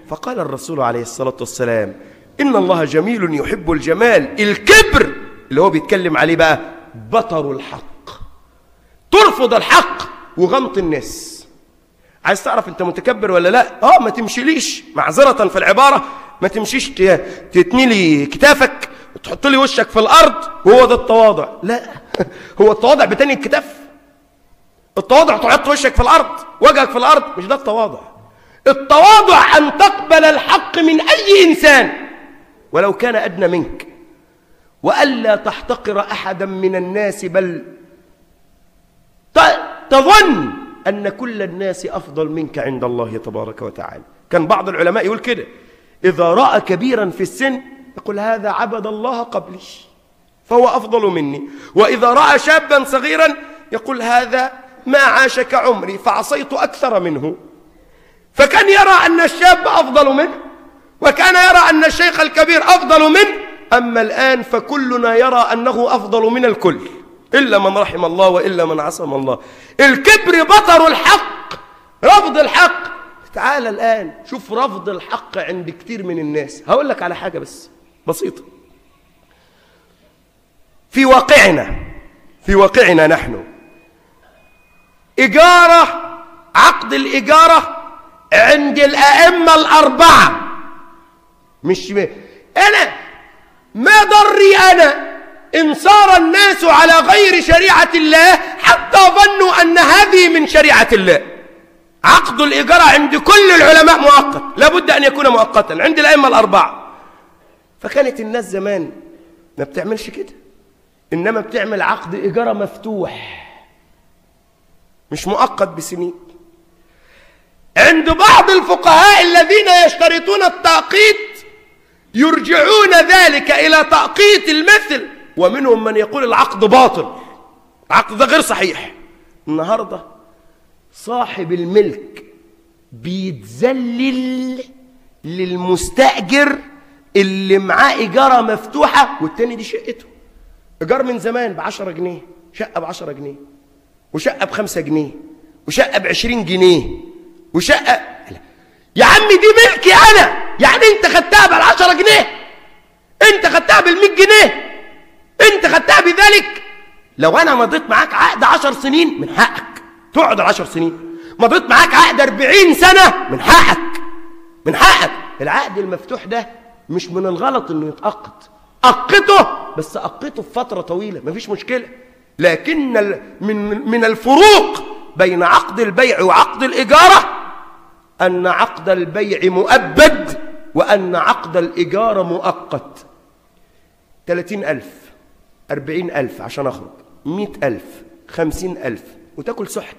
فقال الرسول عليه الصلاة والسلام إن الله جميل يحب الجمال الكبر اللي هو بيتكلم عليه بقى بطر الحق ترفض الحق وغمط الناس عايز تعرف انت متكبر ولا لا اه ما تمشيليش معذرة في العبارة ما تمشيش تتني لي كتافك وتحط لي وشك في الارض وهو ده التواضع لا هو التواضع بتاني الكتاف التواضع تحط وشك في الارض وجهك في الارض مش ده التواضع التواضع ان تقبل الحق من اي انسان ولو كان ادنى منك والا تحتقر احدا من الناس بل تظن أن كل الناس أفضل منك عند الله تبارك وتعالى كان بعض العلماء يقول كده إذا رأى كبيرا في السن يقول هذا عبد الله قبلي فهو أفضل مني وإذا رأى شابا صغيرا يقول هذا ما عاش كعمري فعصيت أكثر منه فكان يرى أن الشاب أفضل منه وكان يرى أن الشيخ الكبير أفضل منه أما الآن فكلنا يرى أنه أفضل من الكل إلا من رحم الله وإلا من عصم الله الكبر بطر الحق رفض الحق تعال الآن شوف رفض الحق عند كتير من الناس هقول لك على حاجة بس بسيطة في واقعنا في واقعنا نحن إجارة عقد الإجارة عند الأئمة الأربعة مش م... أنا ما ضري أنا إن صار الناس على غير شريعة الله حتى ظنوا أن هذه من شريعة الله عقد الإجارة عند كل العلماء مؤقت لابد أن يكون مؤقتا عند الأئمة الأربعة فكانت الناس زمان ما بتعملش كده إنما بتعمل عقد إجارة مفتوح مش مؤقت بسنين عند بعض الفقهاء الذين يشترطون التأقيت يرجعون ذلك إلى تأقيت المثل ومنهم من يقول العقد باطل العقد ده غير صحيح النهاردة صاحب الملك بيتذلل للمستأجر اللي معاه إيجارة مفتوحة والتاني دي شقته إيجار من زمان بعشرة جنيه شقة بعشرة جنيه وشقة بخمسة جنيه وشقة بعشرين جنيه وشقة يا عم دي ملكي أنا يعني أنت خدتها بالعشرة جنيه أنت خدتها بالمية جنيه أنت خدتها بذلك لو أنا مضيت معاك عقد عشر سنين من حقك تقعد العشر سنين مضيت معاك عقد أربعين سنة من حقك من حقك العقد المفتوح ده مش من الغلط انه يتأقت أقته بس أقته في فترة طويلة مفيش مشكلة لكن من من الفروق بين عقد البيع وعقد الإجارة أن عقد البيع مؤبد وأن عقد الإجارة مؤقت ثلاثين ألف أربعين ألف عشان أخرج مئة ألف خمسين ألف وتاكل سحت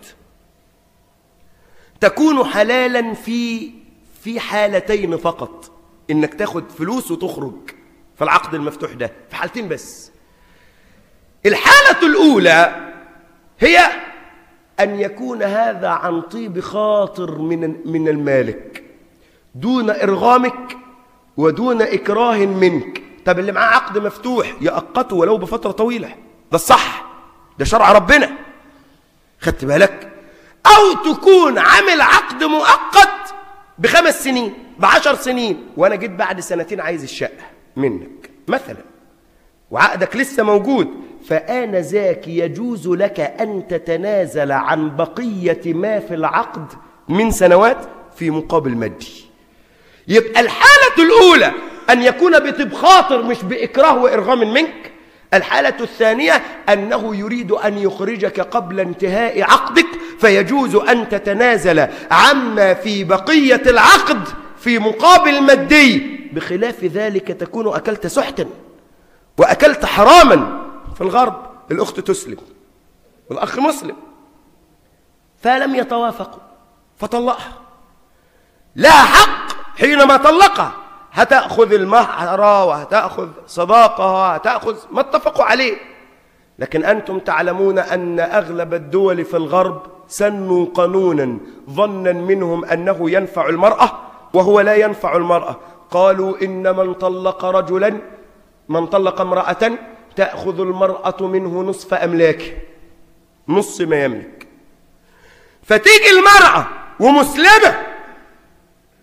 تكون حلالا في في حالتين فقط انك تاخد فلوس وتخرج في العقد المفتوح ده في حالتين بس الحالة الأولى هي أن يكون هذا عن طيب خاطر من من المالك دون إرغامك ودون إكراه منك طب اللي معاه عقد مفتوح يأقته ولو بفترة طويلة ده الصح ده شرع ربنا خدت بالك أو تكون عامل عقد مؤقت بخمس سنين بعشر سنين وأنا جيت بعد سنتين عايز الشقة منك مثلا وعقدك لسه موجود فآن ذاك يجوز لك أن تتنازل عن بقية ما في العقد من سنوات في مقابل مادي يبقى الحالة الأولى أن يكون بطب خاطر مش بإكراه وإرغام منك الحالة الثانية أنه يريد أن يخرجك قبل انتهاء عقدك فيجوز أن تتنازل عما في بقية العقد في مقابل مادي بخلاف ذلك تكون أكلت سحتا وأكلت حراما في الغرب الأخت تسلم والأخ مسلم فلم يتوافقوا فطلقها لها حق حينما طلقها هتأخذ المهر وهتأخذ صداقها هتأخذ ما اتفقوا عليه لكن أنتم تعلمون أن أغلب الدول في الغرب سنوا قانونا ظنا منهم أنه ينفع المرأة وهو لا ينفع المرأة قالوا إن من طلق رجلا من طلق امرأة تأخذ المرأة منه نصف أملاكه نص ما يملك فتيجي المرأة ومسلمة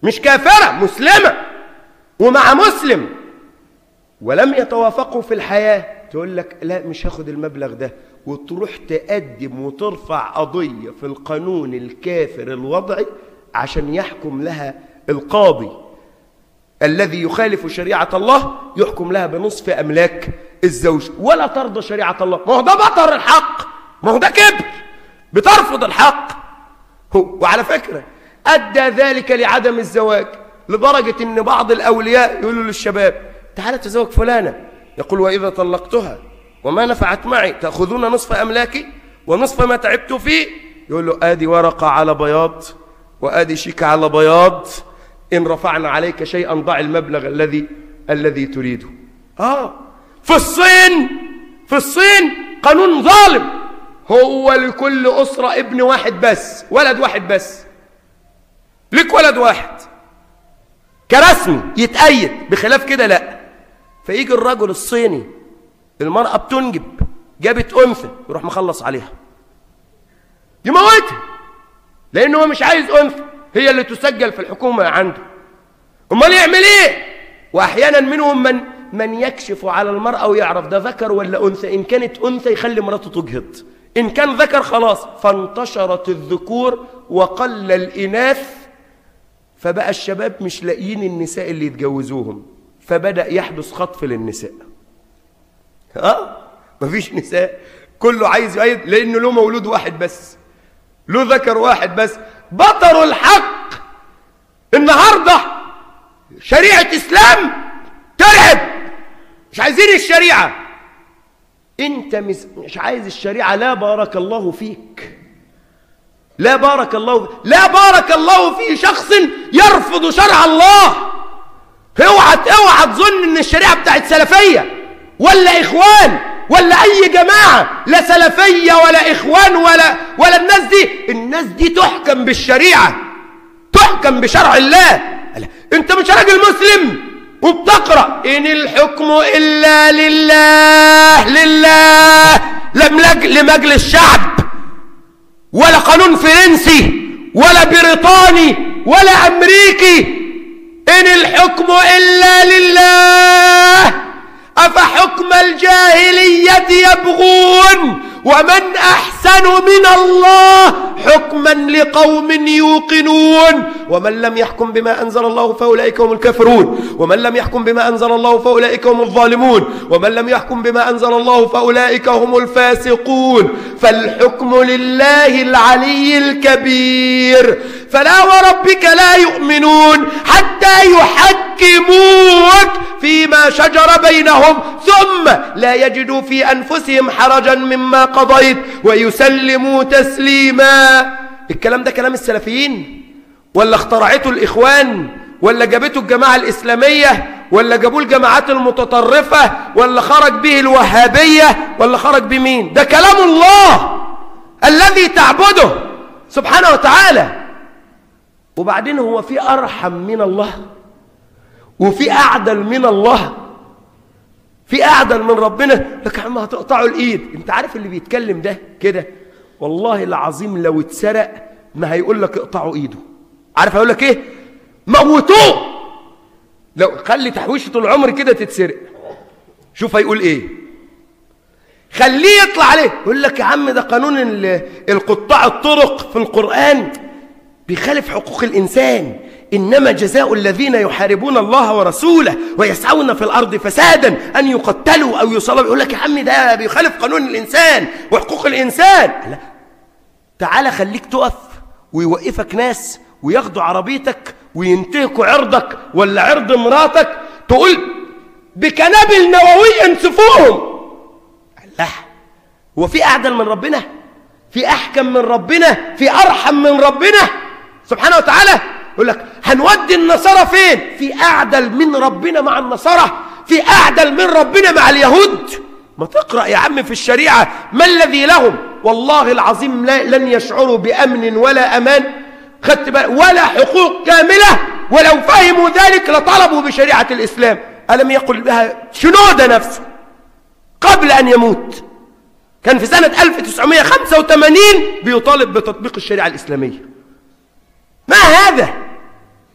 مش كافرة مسلمة ومع مسلم ولم يتوافقوا في الحياة تقول لك لا مش هاخد المبلغ ده وتروح تقدم وترفع قضية في القانون الكافر الوضعي عشان يحكم لها القاضي الذي يخالف شريعة الله يحكم لها بنصف أملاك الزوج ولا ترضى شريعة الله ما هو ده بطر الحق ما هو ده كبر بترفض الحق هو وعلى فكرة أدى ذلك لعدم الزواج لدرجة أن بعض الأولياء يقولوا للشباب تعال تزوج فلانة يقول وإذا طلقتها وما نفعت معي تأخذون نصف أملاكي ونصف ما تعبت فيه يقول له آدي ورقة على بياض وآدي شيك على بياض إن رفعنا عليك شيئا ضع المبلغ الذي الذي تريده آه في الصين في الصين قانون ظالم هو لكل أسرة ابن واحد بس ولد واحد بس لك ولد واحد كرسمي يتأيد بخلاف كده لا فيجي الرجل الصيني المرأة بتنجب جابت أنثى يروح مخلص عليها يموتها لأنه هو مش عايز أنثى هي اللي تسجل في الحكومة عنده امال يعمل ايه واحيانا منهم من من يكشف على المرأة ويعرف ده ذكر ولا أنثى إن كانت أنثى يخلي مراته تجهض إن كان ذكر خلاص فانتشرت الذكور وقل الإناث فبقى الشباب مش لاقيين النساء اللي يتجوزوهم فبدأ يحدث خطف للنساء ها مفيش نساء كله عايز يعيد لأنه له مولود واحد بس له ذكر واحد بس بطروا الحق النهاردة شريعة إسلام ترعب مش عايزين الشريعة انت مش عايز الشريعة لا بارك الله فيك لا بارك الله لا بارك الله في شخص يرفض شرع الله اوعى اوعى تظن ان الشريعه بتاعت سلفيه ولا اخوان ولا اي جماعه لا سلفيه ولا اخوان ولا ولا الناس دي الناس دي تحكم بالشريعه تحكم بشرع الله انت مش راجل مسلم وبتقرا ان الحكم الا لله لله لم لمجلس شعب ولا قانون فرنسي ولا بريطاني ولا امريكي ان الحكم الا لله افحكم الجاهليه يبغون ومن احسن من الله حكما لقوم يوقنون ومن لم يحكم بما انزل الله فاولئك هم الكافرون ومن لم يحكم بما انزل الله فاولئك هم الظالمون ومن لم يحكم بما انزل الله فاولئك هم الفاسقون فالحكم لله العلي الكبير فلا وربك لا يؤمنون حتى يحكموك فيما شجر بينهم ثم لا يجدوا في أنفسهم حرجا مما قضيت ويسلموا تسليما الكلام ده كلام السلفيين ولا اخترعته الإخوان ولا جابته الجماعة الإسلامية ولا جابوه الجماعات المتطرفة ولا خرج به الوهابية ولا خرج بمين ده كلام الله الذي تعبده سبحانه وتعالى وبعدين هو في أرحم من الله وفي أعدل من الله في أعدل من ربنا لك عم هتقطعوا الإيد أنت عارف اللي بيتكلم ده كده والله العظيم لو اتسرق ما هيقول لك اقطعوا إيده عارف هيقول لك إيه موتوه لو خلي تحويشة العمر كده تتسرق شوف هيقول إيه خليه يطلع عليه يقول لك يا عم ده قانون القطاع الطرق في القرآن بيخالف حقوق الإنسان إنما جزاء الذين يحاربون الله ورسوله ويسعون في الأرض فسادا أن يقتلوا أو يصلبوا يقول لك يا عم ده بيخالف قانون الإنسان وحقوق الإنسان لا تعال خليك تقف ويوقفك ناس وياخدوا عربيتك وينتهكوا عرضك ولا عرض مراتك تقول بكنابل نووية انسفوهم لا هو في أعدل من ربنا في أحكم من ربنا في أرحم من ربنا سبحانه وتعالى يقول لك هنودي النصارى فين في أعدل من ربنا مع النصارى في أعدل من ربنا مع اليهود ما تقرأ يا عم في الشريعة ما الذي لهم والله العظيم لا لن يشعروا بأمن ولا أمان خدت بقى ولا حقوق كاملة ولو فهموا ذلك لطلبوا بشريعة الإسلام ألم يقل بها شنودة نفسه قبل أن يموت كان في سنة 1985 بيطالب بتطبيق الشريعة الإسلامية ما هذا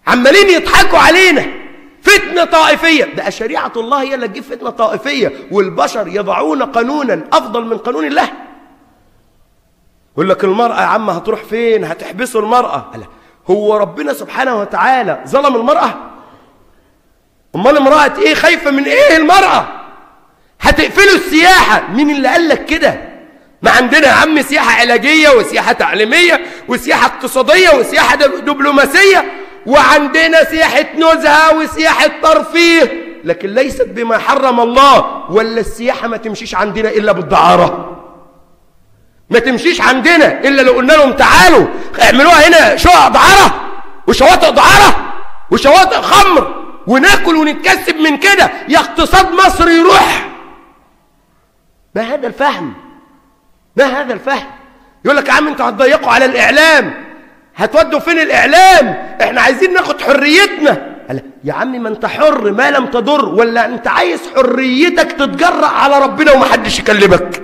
عمالين يضحكوا علينا فتنة طائفية ده شريعة الله هي اللي تجيب فتنة طائفية والبشر يضعون قانونا أفضل من قانون الله يقول لك المرأة يا عم هتروح فين هتحبسوا المرأة لا هو ربنا سبحانه وتعالى ظلم المرأة امال امرأة ايه خايفة من ايه المرأة هتقفلوا السياحة مين اللي قال لك كده ما عندنا يا عم سياحة علاجية وسياحة تعليمية وسياحة اقتصادية وسياحة دبلوماسية وعندنا سياحة نزهة وسياحة ترفيه لكن ليست بما حرم الله ولا السياحة ما تمشيش عندنا إلا بالدعارة ما تمشيش عندنا إلا لو قلنا لهم تعالوا اعملوها هنا شقق دعارة وشواطئ دعارة وشواطئ خمر وناكل ونتكسب من كده يا اقتصاد مصر يروح ما هذا الفهم ما هذا الفهم يقول لك يا عم انتوا هتضيقوا على الاعلام هتودوا فين الاعلام احنا عايزين ناخد حريتنا قال يا عم ما انت حر ما لم تضر ولا انت عايز حريتك تتجرأ على ربنا ومحدش يكلمك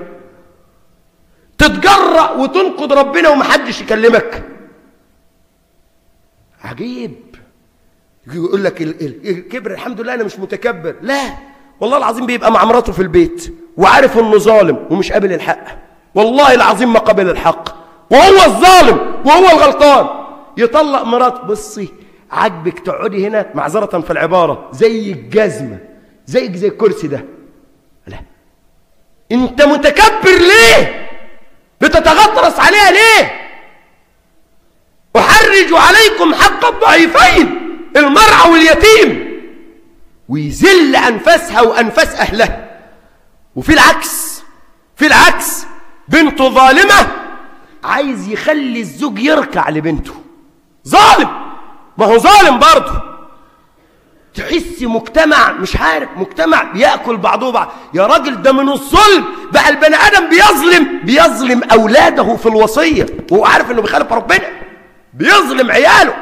تتجرأ وتنقض ربنا ومحدش يكلمك عجيب يقول لك الكبر الحمد لله انا مش متكبر لا والله العظيم بيبقى مع مراته في البيت وعارف انه ظالم ومش قابل الحق والله العظيم ما قبل الحق وهو الظالم وهو الغلطان يطلق مراته بصي عاجبك تقعدي هنا معذرة في العبارة زي الجزمة زيك زي الكرسي ده لا انت متكبر ليه بتتغطرس عليها ليه احرج عليكم حق الضعيفين المرأة واليتيم ويذل أنفاسها وأنفاس أهلها وفي العكس في العكس بنته ظالمة عايز يخلي الزوج يركع لبنته ظالم ما هو ظالم برضه تحس مجتمع مش عارف مجتمع بياكل بعضه بعض يا راجل ده من الظلم بقى البني ادم بيظلم بيظلم اولاده في الوصيه وهو عارف انه بيخالف ربنا بيظلم عياله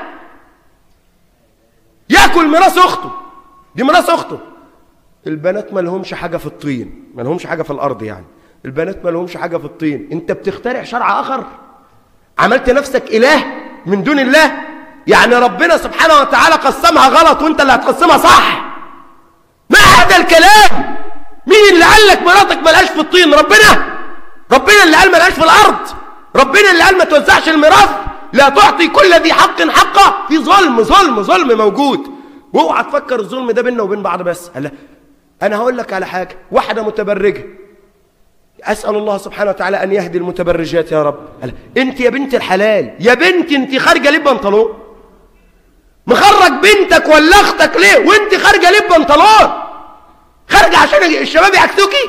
ياكل ميراث اخته دي ميراث اخته البنات ما لهمش حاجه في الطين ما لهمش حاجه في الارض يعني البنات ما لهمش حاجه في الطين انت بتخترع شرع اخر عملت نفسك اله من دون الله يعني ربنا سبحانه وتعالى قسمها غلط وانت اللي هتقسمها صح ما هذا الكلام مين اللي قال لك مراتك ملهاش في الطين ربنا ربنا اللي قال ملهاش في الارض ربنا اللي قال ما توزعش الميراث لا تعطي كل ذي حق حقه في ظلم ظلم ظلم موجود واوعى تفكر الظلم ده بيننا وبين بعض بس هلا انا هقول لك على حاجه واحده متبرجه اسال الله سبحانه وتعالى ان يهدي المتبرجات يا رب هلا انت يا بنت الحلال يا بنت انت خارجه ليه بنطلون مخرج بنتك ولا اختك ليه وانت خارجه ليه بنطلون خارجه عشان الشباب يعكسوكي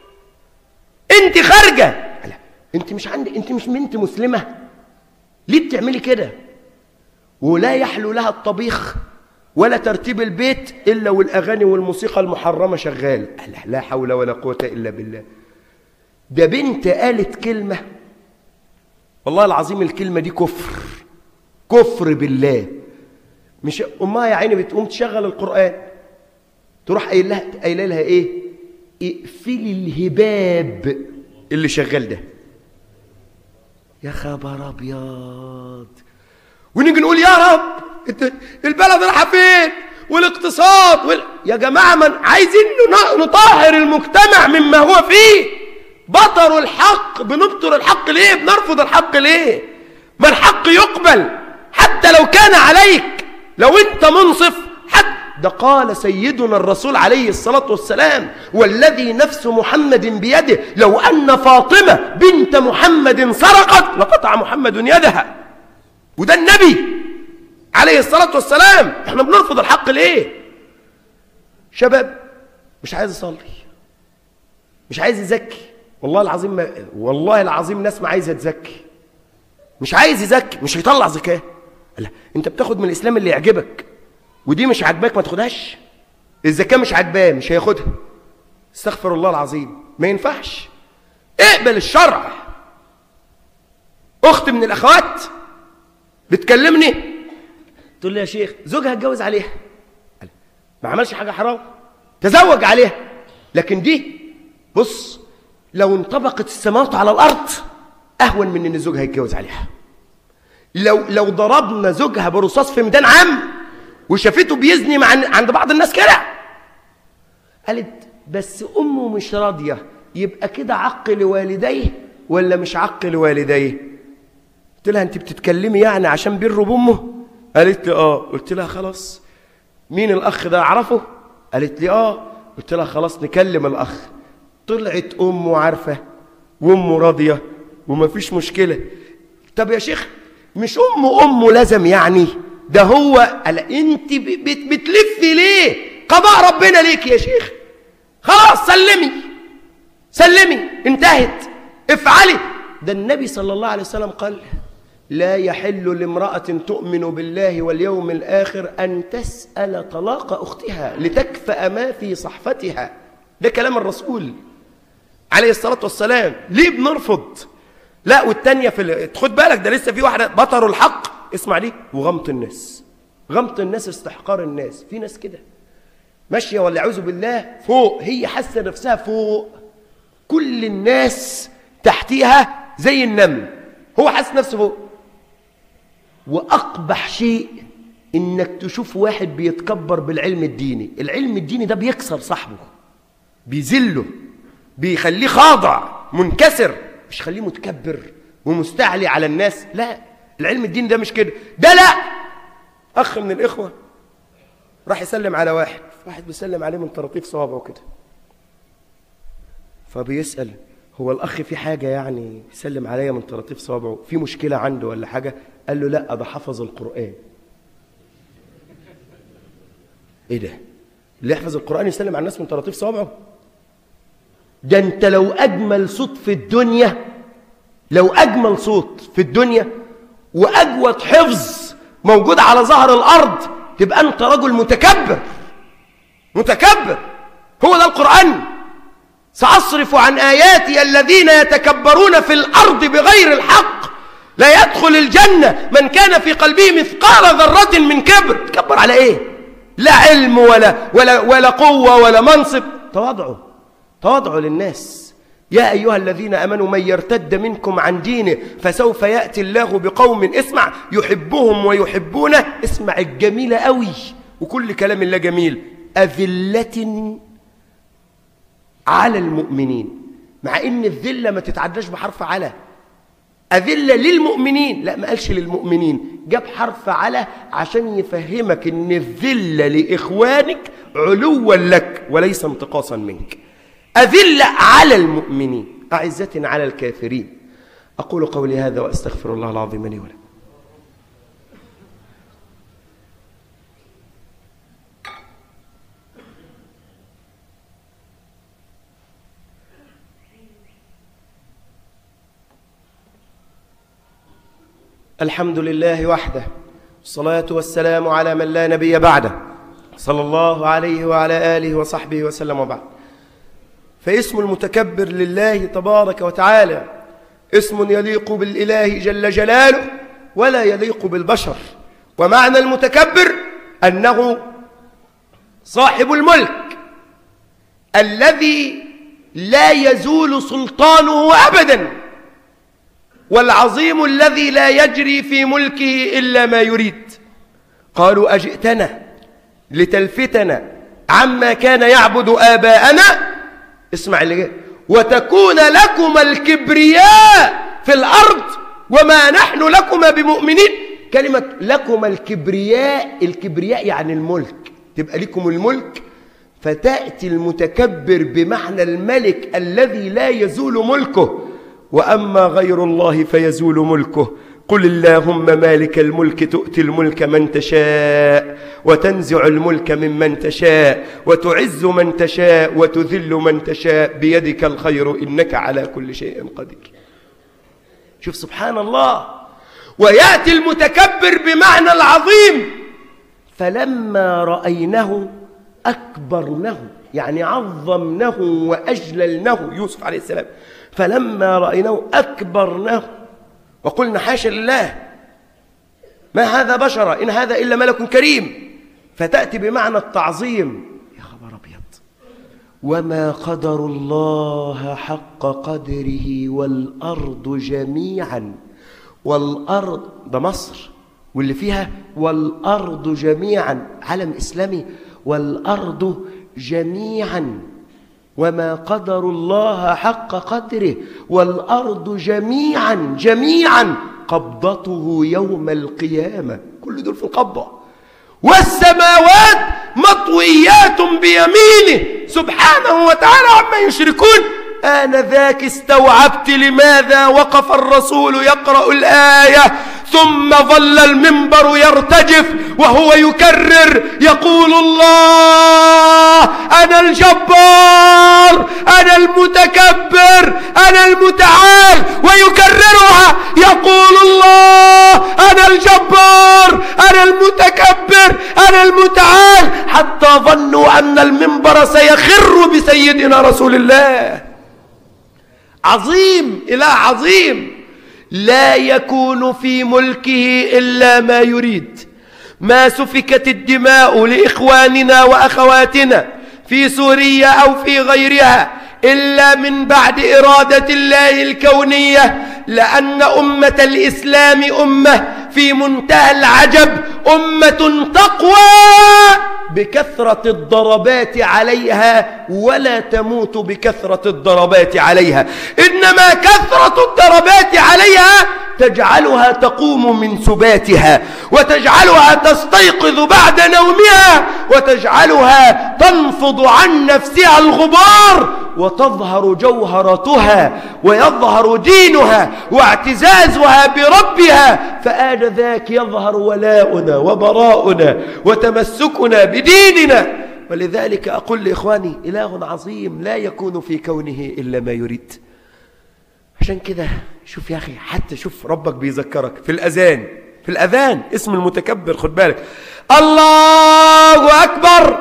انت خارجه هلا انت مش عندك انت مش بنت مسلمه ليه بتعملي كده ولا يحلو لها الطبيخ ولا ترتيب البيت إلا والأغاني والموسيقى المحرمة شغال لا حول ولا قوة إلا بالله ده بنت قالت كلمة والله العظيم الكلمة دي كفر كفر بالله مش أمها يا عيني بتقوم تشغل القرآن تروح قايل لها قايله لها إيه اقفلي الهباب اللي شغال ده يا خبر ابيض ونيجي نقول يا رب البلد رايحه فين والاقتصاد وال... يا جماعه من عايزين نطهر المجتمع مما هو فيه بطروا الحق بنبطر الحق ليه بنرفض الحق ليه ما الحق يقبل حتى لو كان عليك لو انت منصف حتى ده قال سيدنا الرسول عليه الصلاة والسلام والذي نفس محمد بيده لو أن فاطمة بنت محمد سرقت لقطع محمد يدها وده النبي عليه الصلاة والسلام احنا بنرفض الحق ليه شباب مش عايز يصلي مش عايز يزكي والله العظيم ما والله العظيم ناس ما عايزه تزكي مش عايز يزكي مش هيطلع زكاه لا انت بتاخد من الاسلام اللي يعجبك ودي مش عاجباك ما تاخدهاش الزكاه مش عاجباه مش هياخدها استغفر الله العظيم ما ينفعش اقبل الشرع اخت من الاخوات بتكلمني تقول لي يا شيخ زوجها اتجوز عليها ما عملش حاجه حرام تزوج عليها لكن دي بص لو انطبقت السماوات على الارض اهون من ان زوجها يتجوز عليها لو لو ضربنا زوجها برصاص في ميدان عام وشافته بيزني مع عند بعض الناس كده قالت بس امه مش راضيه يبقى كده عق لوالديه ولا مش عق لوالديه قلت لها انت بتتكلمي يعني عشان بر بامه قالت لي اه قلت لها خلاص مين الاخ ده اعرفه قالت لي اه قلت لها خلاص نكلم الاخ طلعت امه عارفه وامه راضيه ومفيش مشكله طب يا شيخ مش امه امه لازم يعني ده هو قال انت ب- بت- بتلفي ليه قضاء ربنا ليك يا شيخ خلاص سلمي سلمي انتهت افعلي ده النبي صلى الله عليه وسلم قال لا يحل لامرأة تؤمن بالله واليوم الآخر أن تسأل طلاق أختها لتكفأ ما في صحفتها ده كلام الرسول عليه الصلاة والسلام ليه بنرفض لا والتانية في ال... خد بالك ده لسه في واحدة بطروا الحق اسمع دي وغمط الناس غمط الناس استحقار الناس في ناس كده ماشية ولا أعوذ بالله فوق هي حاسة نفسها فوق كل الناس تحتيها زي النمل هو حاسس نفسه فوق وأقبح شيء إنك تشوف واحد بيتكبر بالعلم الديني العلم الديني ده بيكسر صاحبه بيذله بيخليه خاضع منكسر مش خليه متكبر ومستعلي على الناس لا العلم الديني ده مش كده ده لا أخ من الإخوة راح يسلم على واحد واحد بيسلم عليه من طراطيف صوابعه كده فبيسأل هو الأخ في حاجة يعني يسلم عليا من طراطيف صوابعه في مشكلة عنده ولا حاجة قال له لا ده حفظ القرآن ايه ده اللي يحفظ القرآن يسلم على الناس من طراطيف صوابعه ده انت لو أجمل صوت في الدنيا لو أجمل صوت في الدنيا وأجود حفظ موجود على ظهر الأرض تبقى أنت رجل متكبر متكبر هو ده القرآن سأصرف عن آياتي الذين يتكبرون في الأرض بغير الحق لا يدخل الجنة من كان في قلبه مثقال ذرة من كبر تكبر على إيه لا علم ولا, ولا, ولا قوة ولا منصب تواضعوا تواضعوا للناس يا أيها الذين أمنوا من يرتد منكم عن دينه فسوف يأتي الله بقوم اسمع يحبهم ويحبونه اسمع الجميلة قوي وكل كلام الله جميل أذلة على المؤمنين مع ان الذله ما تتعداش بحرف على أذلة للمؤمنين لا ما قالش للمؤمنين جاب حرف على عشان يفهمك ان الذلة لإخوانك علوا لك وليس انتقاصا منك أذلة على المؤمنين أعزة على الكافرين أقول قولي هذا وأستغفر الله العظيم لي ولكم الحمد لله وحده والصلاة والسلام على من لا نبي بعده صلى الله عليه وعلى آله وصحبه وسلم وبعد فاسم المتكبر لله تبارك وتعالى اسم يليق بالإله جل جلاله ولا يليق بالبشر ومعنى المتكبر أنه صاحب الملك الذي لا يزول سلطانه أبداً والعظيم الذي لا يجري في ملكه إلا ما يريد قالوا أجئتنا لتلفتنا عما كان يعبد آباءنا اسمع اللي جاي وتكون لكم الكبرياء في الأرض وما نحن لكما بمؤمنين كلمة لكم الكبرياء الكبرياء يعني الملك تبقى لكم الملك فتأتي المتكبر بمعنى الملك الذي لا يزول ملكه وأما غير الله فيزول ملكه قل اللهم مالك الملك تؤتي الملك من تشاء وتنزع الملك ممن تشاء وتعز من تشاء وتذل من تشاء بيدك الخير إنك على كل شيء قدير شوف سبحان الله ويأتي المتكبر بمعنى العظيم فلما رأينه أكبرنه يعني عظمنه وأجللنه يوسف عليه السلام فلما رأيناه أكبرناه وقلنا حاشا لله ما هذا بشرا إن هذا إلا ملك كريم فتأتي بمعنى التعظيم يا خبر أبيض وما قدر الله حق قدره والأرض جميعا والأرض ده مصر واللي فيها والأرض جميعا علم إسلامي والأرض جميعا وما قدر الله حق قدره والأرض جميعا جميعا قبضته يوم القيامة كل دول في القبضة والسماوات مطويات بيمينه سبحانه وتعالى عما يشركون آنذاك استوعبت لماذا وقف الرسول يقرأ الآية ثم ظل المنبر يرتجف وهو يكرر يقول الله أنا الجبار أنا المتكبر أنا المتعال ويكررها يقول الله أنا الجبار أنا المتكبر أنا المتعال حتى ظنوا أن المنبر سيخر بسيدنا رسول الله عظيم إله عظيم لا يكون في ملكه إلا ما يريد ما سفكت الدماء لإخواننا وأخواتنا في سوريا أو في غيرها إلا من بعد إرادة الله الكونية لأن أمة الإسلام أمة في منتهى العجب أمة تقوى بكثرة الضربات عليها ولا تموت بكثرة الضربات عليها إنما كثرة الضربات عليها تجعلها تقوم من سباتها وتجعلها تستيقظ بعد نومها وتجعلها تنفض عن نفسها الغبار وتظهر جوهرتها ويظهر دينها واعتزازها بربها فآنذاك يظهر ولاؤنا وبراؤنا وتمسكنا بديننا ولذلك أقول لإخواني إله عظيم لا يكون في كونه إلا ما يريد عشان كده شوف يا أخي حتى شوف ربك بيذكرك في الأذان في الأذان اسم المتكبر خد بالك الله أكبر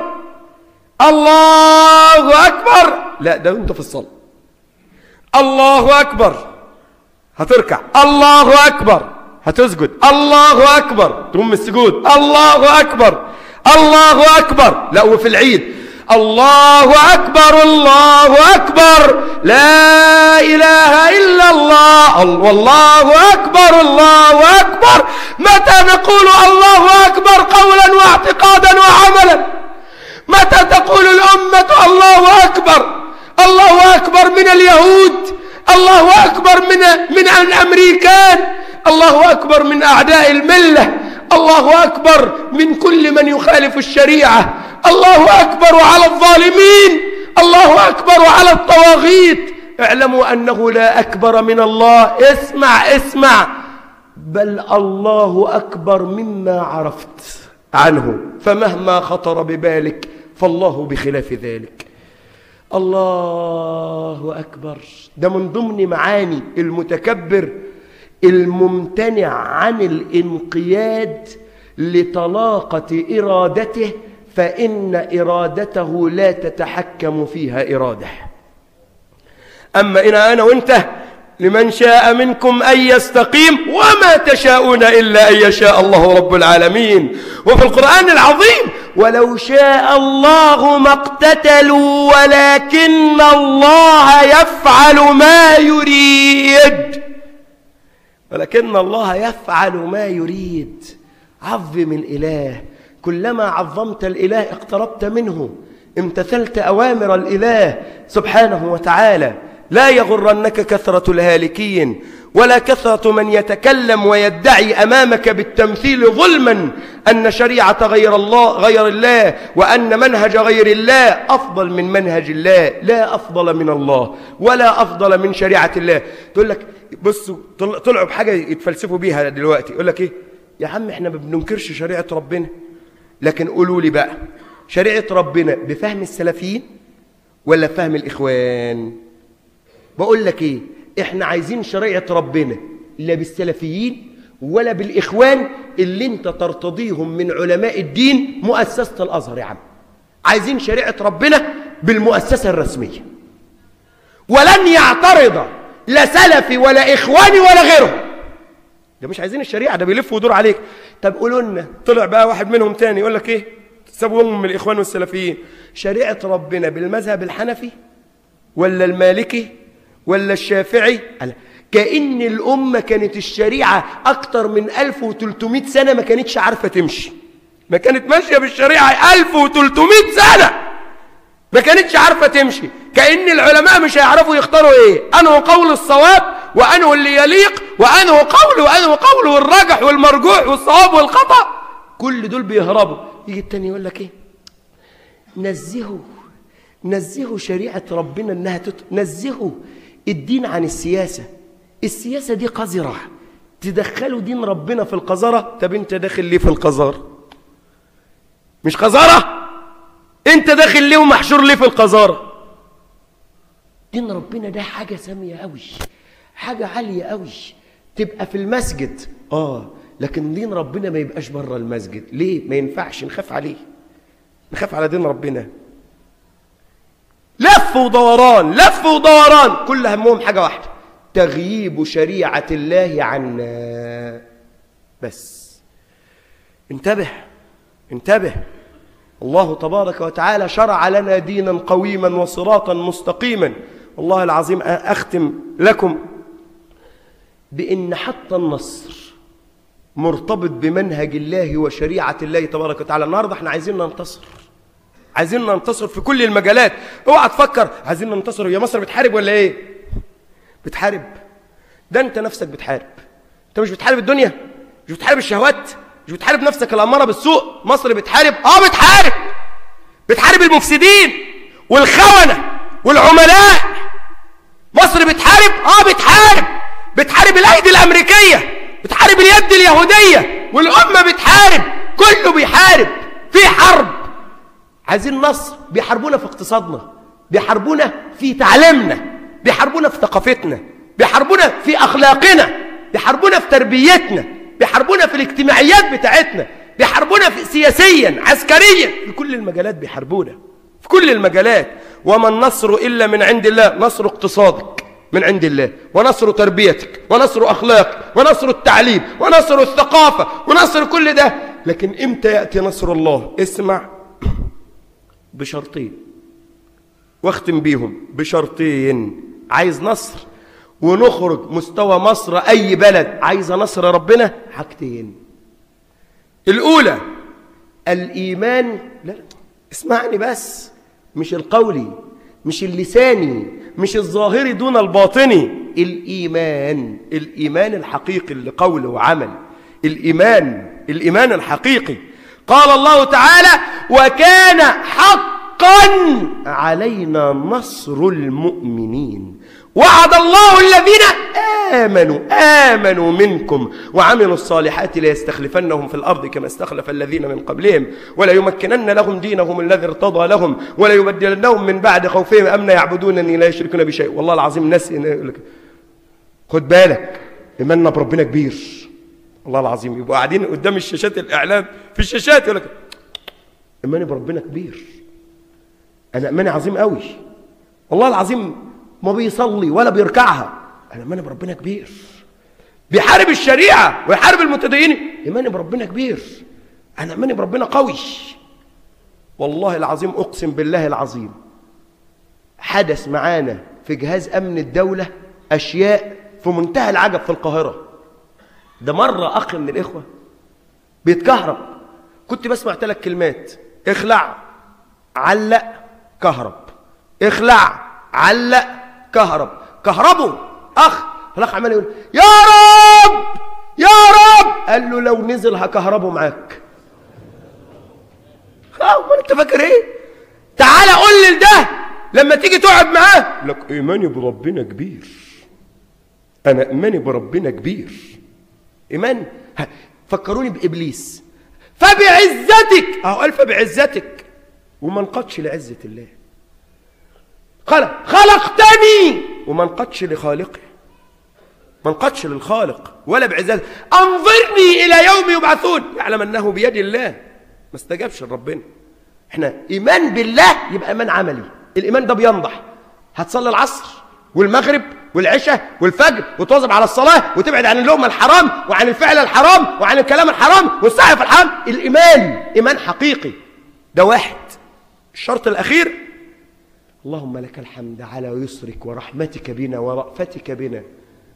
الله أكبر لا ده أنت في الصلاة الله أكبر هتركع الله أكبر هتسجد الله أكبر تقوم من السجود الله أكبر الله أكبر لا وفي العيد الله أكبر الله أكبر لا إله إلا الله والله أكبر الله أكبر متى نقول الله أكبر قولا واعتقادا وعملا متى تقول الأمة الله أكبر الله أكبر من اليهود الله أكبر من من الأمريكان الله أكبر من أعداء الملة الله أكبر من كل من يخالف الشريعة الله أكبر على الظالمين الله أكبر على الطواغيت اعلموا أنه لا أكبر من الله اسمع اسمع بل الله أكبر مما عرفت عنه فمهما خطر ببالك فالله بخلاف ذلك الله أكبر ده من ضمن معاني المتكبر الممتنع عن الانقياد لطلاقة إرادته فإن إرادته لا تتحكم فيها إرادة أما إن أنا وإنت لمن شاء منكم أن يستقيم وما تشاءون إلا أن يشاء الله رب العالمين وفي القرآن العظيم ولو شاء الله ما اقتتلوا ولكن الله يفعل ما يريد ولكن الله يفعل ما يريد عظم الإله كلما عظمت الإله اقتربت منه امتثلت أوامر الإله سبحانه وتعالى لا يغرنك كثرة الهالكين ولا كثرة من يتكلم ويدعي أمامك بالتمثيل ظلما أن شريعة غير الله غير الله وأن منهج غير الله أفضل من منهج الله لا أفضل من الله ولا أفضل من شريعة الله تقول لك بصوا طلعوا بحاجة يتفلسفوا بيها دلوقتي يقول لك إيه يا عم إحنا ما بننكرش شريعة ربنا لكن قولوا لي بقى شريعة ربنا بفهم السلفيين ولا بفهم الإخوان بقول لك إيه إحنا عايزين شريعة ربنا لا بالسلفيين ولا بالإخوان اللي انت ترتضيهم من علماء الدين مؤسسة الأزهر يا عم عايزين شريعة ربنا بالمؤسسة الرسمية ولن يعترض لا سلفي ولا إخواني ولا غيرهم ده مش عايزين الشريعة ده بيلف ودور عليك طب قولوا لنا طلع بقى واحد منهم تاني يقول لك ايه سابوهم من الإخوان والسلفيين شريعة ربنا بالمذهب الحنفي ولا المالكي ولا الشافعي كأن الأمة كانت الشريعة أكتر من 1300 سنة ما كانتش عارفة تمشي ما كانت ماشية بالشريعة 1300 سنة ما كانتش عارفة تمشي كأن العلماء مش هيعرفوا يختاروا ايه أنه قول الصواب وأنه اللي يليق وأنه قول وأنه قول والراجح والمرجوح والصواب والخطأ كل دول بيهربوا يجي التاني يقول لك ايه نزهوا نزهوا شريعة ربنا انها تت... نزهوا الدين عن السياسة السياسة دي قذرة تدخلوا دين ربنا في القذرة طب انت داخل ليه في القذارة مش قذارة انت داخل ليه ومحشور ليه في القذارة دين ربنا ده حاجة سامية قوي حاجة عالية قوي تبقى في المسجد اه لكن دين ربنا ما يبقاش بره المسجد ليه ما ينفعش نخاف عليه نخاف على دين ربنا لف ودوران لف ودوران كل همهم حاجة واحدة تغييب شريعة الله عنا بس انتبه انتبه الله تبارك وتعالى شرع لنا دينا قويما وصراطا مستقيما والله العظيم أختم لكم بأن حتى النصر مرتبط بمنهج الله وشريعة الله تبارك وتعالى النهاردة احنا عايزين ننتصر عايزين ننتصر في كل المجالات اوعى تفكر عايزين ننتصر يا مصر بتحارب ولا ايه بتحارب ده انت نفسك بتحارب انت مش بتحارب الدنيا مش بتحارب الشهوات مش بتحارب نفسك الاماره بالسوء مصر بتحارب اه بتحارب بتحارب المفسدين والخونه والعملاء مصر بتحارب اه بتحارب بتحارب الايدي الامريكيه بتحارب اليد اليهوديه والامه بتحارب كله بيحارب في حرب عايزين نصر بيحاربونا في اقتصادنا بيحاربونا في تعليمنا بيحاربونا في ثقافتنا بيحاربونا في اخلاقنا بيحاربونا في تربيتنا بيحاربونا في الاجتماعيات بتاعتنا بيحاربونا في سياسيا عسكريا في كل المجالات بيحاربونا في كل المجالات وما النصر الا من عند الله نصر اقتصادك من عند الله ونصر تربيتك ونصر اخلاقك ونصر التعليم ونصر الثقافه ونصر كل ده لكن امتى ياتي نصر الله اسمع بشرطين واختم بيهم بشرطين عايز نصر ونخرج مستوى مصر أي بلد عايزة نصر ربنا حاجتين الأولى الإيمان لا لا اسمعني بس مش القولي مش اللساني مش الظاهري دون الباطني الإيمان الإيمان الحقيقي اللي قول وعمل الإيمان الإيمان الحقيقي قال الله تعالى وكان حقا علينا نصر المؤمنين وعد الله الذين آمنوا آمنوا منكم وعملوا الصالحات ليستخلفنهم في الأرض كما استخلف الذين من قبلهم ولا يمكنن لهم دينهم الذي ارتضى لهم ولا يبدلنهم من بعد خوفهم أمنا يعبدونني لا يشركون بشيء والله العظيم ناس خد بالك إيماننا بربنا كبير والله العظيم يبقوا قاعدين قدام الشاشات الإعلام في الشاشات يقول لك إيماني بربنا كبير أنا إيماني عظيم قوي والله العظيم ما بيصلي ولا بيركعها انا ايماني بربنا كبير بيحارب الشريعه ويحارب المتدينين ايماني بربنا كبير انا ايماني بربنا قوي والله العظيم اقسم بالله العظيم حدث معانا في جهاز امن الدوله اشياء في منتهى العجب في القاهره ده مره اخ من الاخوه بيتكهرب كنت بسمع ثلاث كلمات اخلع علق كهرب اخلع علق كهرب كهربوا اخ الاخ عمال يقول يا رب يا رب قال له لو نزل هكهربه معاك اه انت فاكر ايه تعالى قول لي ده لما تيجي تقعد معاه لك ايماني بربنا كبير انا ايماني بربنا كبير ايمان فكروني بابليس فبعزتك اهو قال فبعزتك وما انقضش لعزه الله خلق خلقتني وما انقضش لخالقه ما انقضش للخالق ولا بعزته انظرني الى يوم يبعثون يعلم انه بيد الله ما استجابش لربنا احنا ايمان بالله يبقى ايمان عملي الايمان ده بينضح هتصلي العصر والمغرب والعشاء والفجر وتواظب على الصلاه وتبعد عن اللقمه الحرام وعن الفعل الحرام وعن الكلام الحرام والسعي في الحرام الايمان ايمان حقيقي ده واحد الشرط الاخير اللهم لك الحمد على يسرك ورحمتك بنا ورأفتك بنا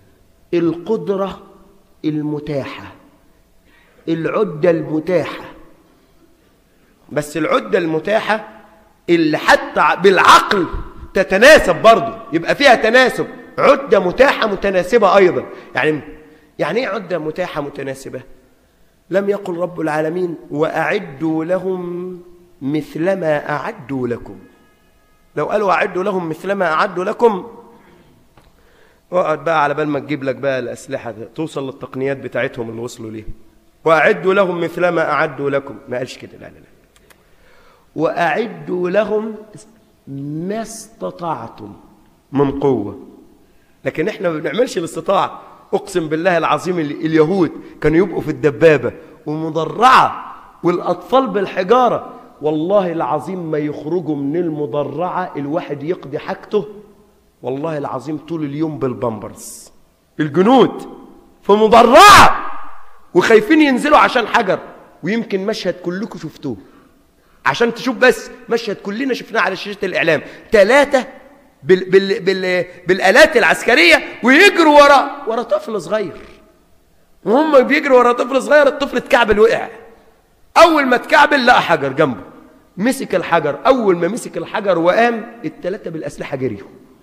القدرة المتاحة العدة المتاحة بس العدة المتاحة اللي حتى بالعقل تتناسب برضه يبقى فيها تناسب عدة متاحة متناسبة أيضا يعني يعني ايه عدة متاحة متناسبة لم يقل رب العالمين وأعدوا لهم مثلما أعدوا لكم لو قالوا أعدوا لهم مثلما أعدوا لكم اقعد بقى على بال ما تجيب لك بقى الأسلحة توصل للتقنيات بتاعتهم اللي وصلوا ليها وأعدوا لهم مثلما أعدوا لكم ما قالش كده لا لا لا وأعدوا لهم ما استطعتم من قوة لكن احنا ما بنعملش الاستطاعة أقسم بالله العظيم اليهود كانوا يبقوا في الدبابة ومضرعة والأطفال بالحجارة والله العظيم ما يخرجوا من المضرعة الواحد يقضي حاجته والله العظيم طول اليوم بالبامبرز الجنود في مضرعة وخايفين ينزلوا عشان حجر ويمكن مشهد كلكم شفتوه عشان تشوف بس مشهد كلنا شفناه على شاشة الإعلام ثلاثة بال بال بال بالآلات العسكرية ويجروا ورا ورا طفل صغير وهم بيجروا ورا طفل صغير الطفل اتكعبل وقع أول ما اتكعبل لقى حجر جنبه مسك الحجر أول ما مسك الحجر وقام الثلاثة بالأسلحة جريوا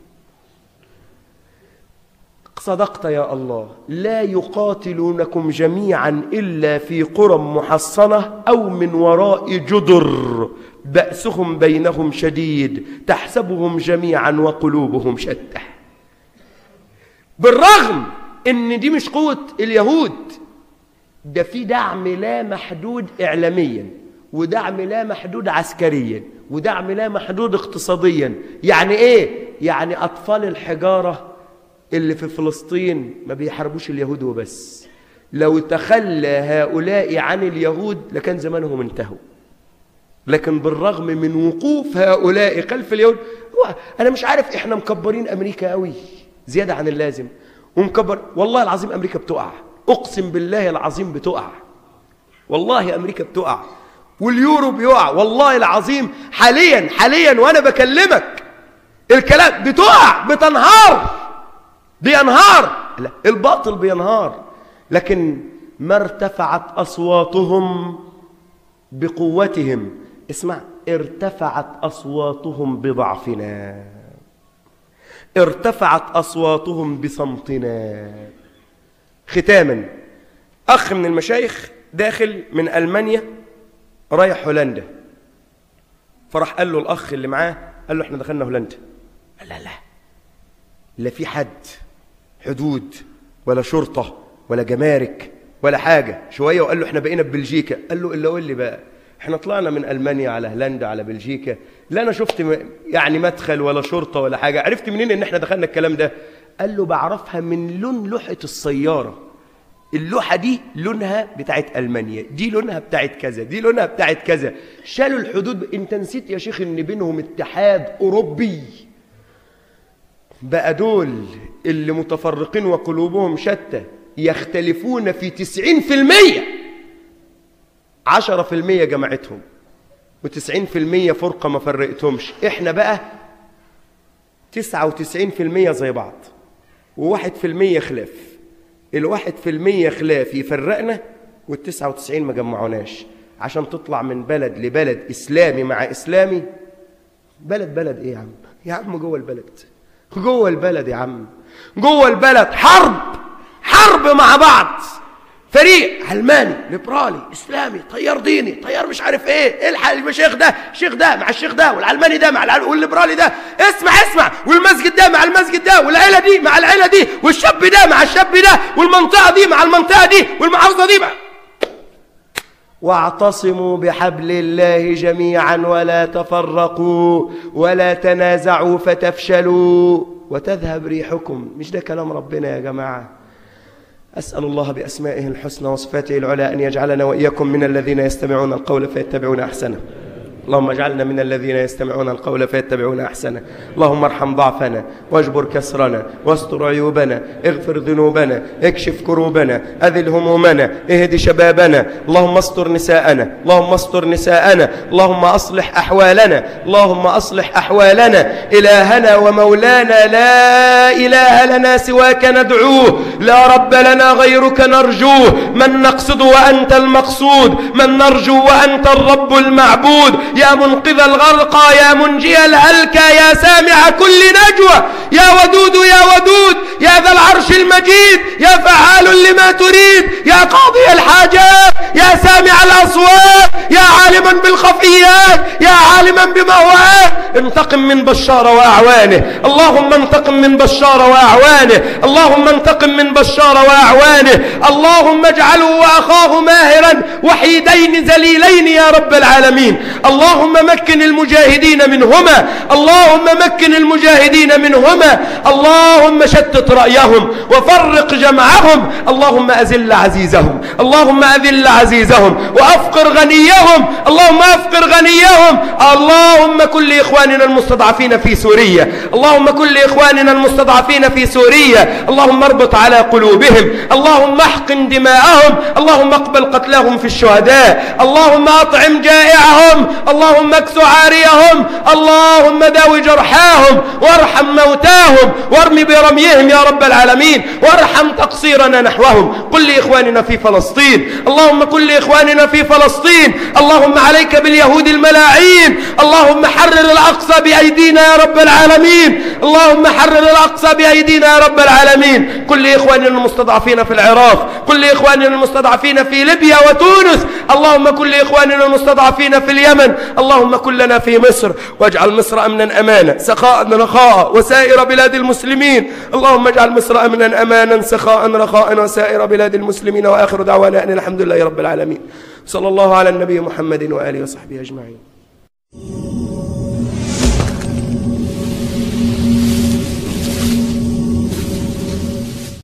صدقت يا الله لا يقاتلونكم جميعا إلا في قرى محصنة أو من وراء جدر بأسهم بينهم شديد تحسبهم جميعا وقلوبهم شتى بالرغم ان دي مش قوة اليهود ده في دعم لا محدود إعلاميا ودعم لا محدود عسكريا ودعم لا محدود اقتصاديا يعني ايه يعني أطفال الحجارة اللي في فلسطين ما بيحاربوش اليهود وبس لو تخلى هؤلاء عن اليهود لكان زمانهم انتهوا لكن بالرغم من وقوف هؤلاء خلف اليهود هو انا مش عارف احنا مكبرين امريكا قوي زياده عن اللازم ومكبر والله العظيم امريكا بتقع اقسم بالله العظيم بتقع والله امريكا بتقع واليورو بيقع والله العظيم حاليا حاليا وانا بكلمك الكلام بتقع بتنهار بينهار لا الباطل بينهار لكن ما ارتفعت أصواتهم بقوتهم اسمع ارتفعت أصواتهم بضعفنا ارتفعت أصواتهم بصمتنا ختاما أخ من المشايخ داخل من ألمانيا رايح هولندا فراح قال له الأخ اللي معاه قال له احنا دخلنا هولندا لا لا لا في حد حدود ولا شرطة ولا جمارك ولا حاجة شوية وقال له احنا بقينا ببلجيكا قال له إلا قول لي بقى احنا طلعنا من ألمانيا على هولندا على بلجيكا لا أنا شفت م... يعني مدخل ولا شرطة ولا حاجة عرفت منين إن احنا دخلنا الكلام ده قال له بعرفها من لون لوحة السيارة اللوحة دي لونها بتاعت ألمانيا دي لونها بتاعت كذا دي لونها بتاعت كذا شالوا الحدود انت نسيت يا شيخ ان بينهم اتحاد أوروبي بقى دول اللي متفرقين وقلوبهم شتى يختلفون في تسعين في المية عشرة في المية جماعتهم وتسعين في المية فرقة ما فرقتهمش احنا بقى تسعة وتسعين في المية زي بعض وواحد في المية خلاف الواحد في المية خلاف يفرقنا والتسعة وتسعين ما جمعوناش عشان تطلع من بلد لبلد إسلامي مع إسلامي بلد بلد إيه يا عم يا عم جوه البلد جوه البلد يا عم جوه البلد حرب حرب مع بعض فريق علماني ليبرالي اسلامي طيار ديني طيار مش عارف ايه الحق الشيخ ده الشيخ ده مع الشيخ ده والعلماني ده مع العل... والليبرالي ده اسمع اسمع والمسجد ده مع المسجد ده والعيله دي مع العيله دي والشاب ده مع الشاب ده والمنطقه دي مع المنطقه دي والمحافظه دي مع واعتصموا بحبل الله جميعا ولا تفرقوا ولا تنازعوا فتفشلوا وتذهب ريحكم مش ده كلام ربنا يا جماعة أسأل الله بأسمائه الحسنى وصفاته العلى أن يجعلنا وإياكم من الذين يستمعون القول فيتبعون أحسنه اللهم اجعلنا من الذين يستمعون القول فيتبعون أحسنه اللهم ارحم ضعفنا واجبر كسرنا واستر عيوبنا اغفر ذنوبنا اكشف كروبنا أذل همومنا اهد شبابنا اللهم استر نساءنا اللهم استر نساءنا اللهم أصلح أحوالنا اللهم أصلح أحوالنا إلهنا ومولانا لا إله لنا سواك ندعوه لا رب لنا غيرك نرجوه من نقصد وأنت المقصود من نرجو وأنت الرب المعبود يا منقذ الغرقى يا منجي الهلكى يا سامع كل نجوى يا ودود يا ودود يا ذا العرش المجيد يا فعال لما تريد يا قاضي الحاجات يا سامع الأصوات يا عالما بالخفيات يا عالما بمهواه انتقم من بشار وأعوانه اللهم انتقم من بشار وأعوانه اللهم انتقم من بشار وأعوانه اللهم اجعله وأخاه ماهرا وحيدين ذليلين يا رب العالمين اللهم مكن المجاهدين منهما اللهم مكن المجاهدين منهما اللهم شتت رأيهم وفرق جمعهم اللهم أذل عزيزهم اللهم أذل عزيزهم وأفقر غنيهم اللهم أفقر غنيهم اللهم كل إخواننا المستضعفين في سوريا اللهم كل إخواننا المستضعفين في سوريا اللهم اربط على قلوبهم اللهم احقن دماءهم اللهم اقبل قتلهم في الشهداء اللهم أطعم جائعهم اللهم اكس عاريهم اللهم داوي جرحاهم وارحم موتاهم وارمي برميهم يا رب العالمين وارحم تقصيرنا نحوهم قل لإخواننا في فلسطين اللهم كل إخواننا في فلسطين اللهم عليك باليهود الملاعين اللهم حرر الأقصى بأيدينا يا رب العالمين اللهم حرر الأقصى بأيدينا يا رب العالمين كل إخواننا المستضعفين في العراق كل إخواننا المستضعفين في ليبيا وتونس اللهم كل إخواننا المستضعفين في اليمن اللهم كلنا في مصر واجعل مصر أمنا أمانا سخاء رخاء وسائر بلاد المسلمين اللهم اجعل مصر أمنا أمانا سخاء رخاء وسائر بلاد المسلمين وآخر دعوانا أن الحمد لله رب العالمين صلى الله على النبي محمد وآله وصحبه أجمعين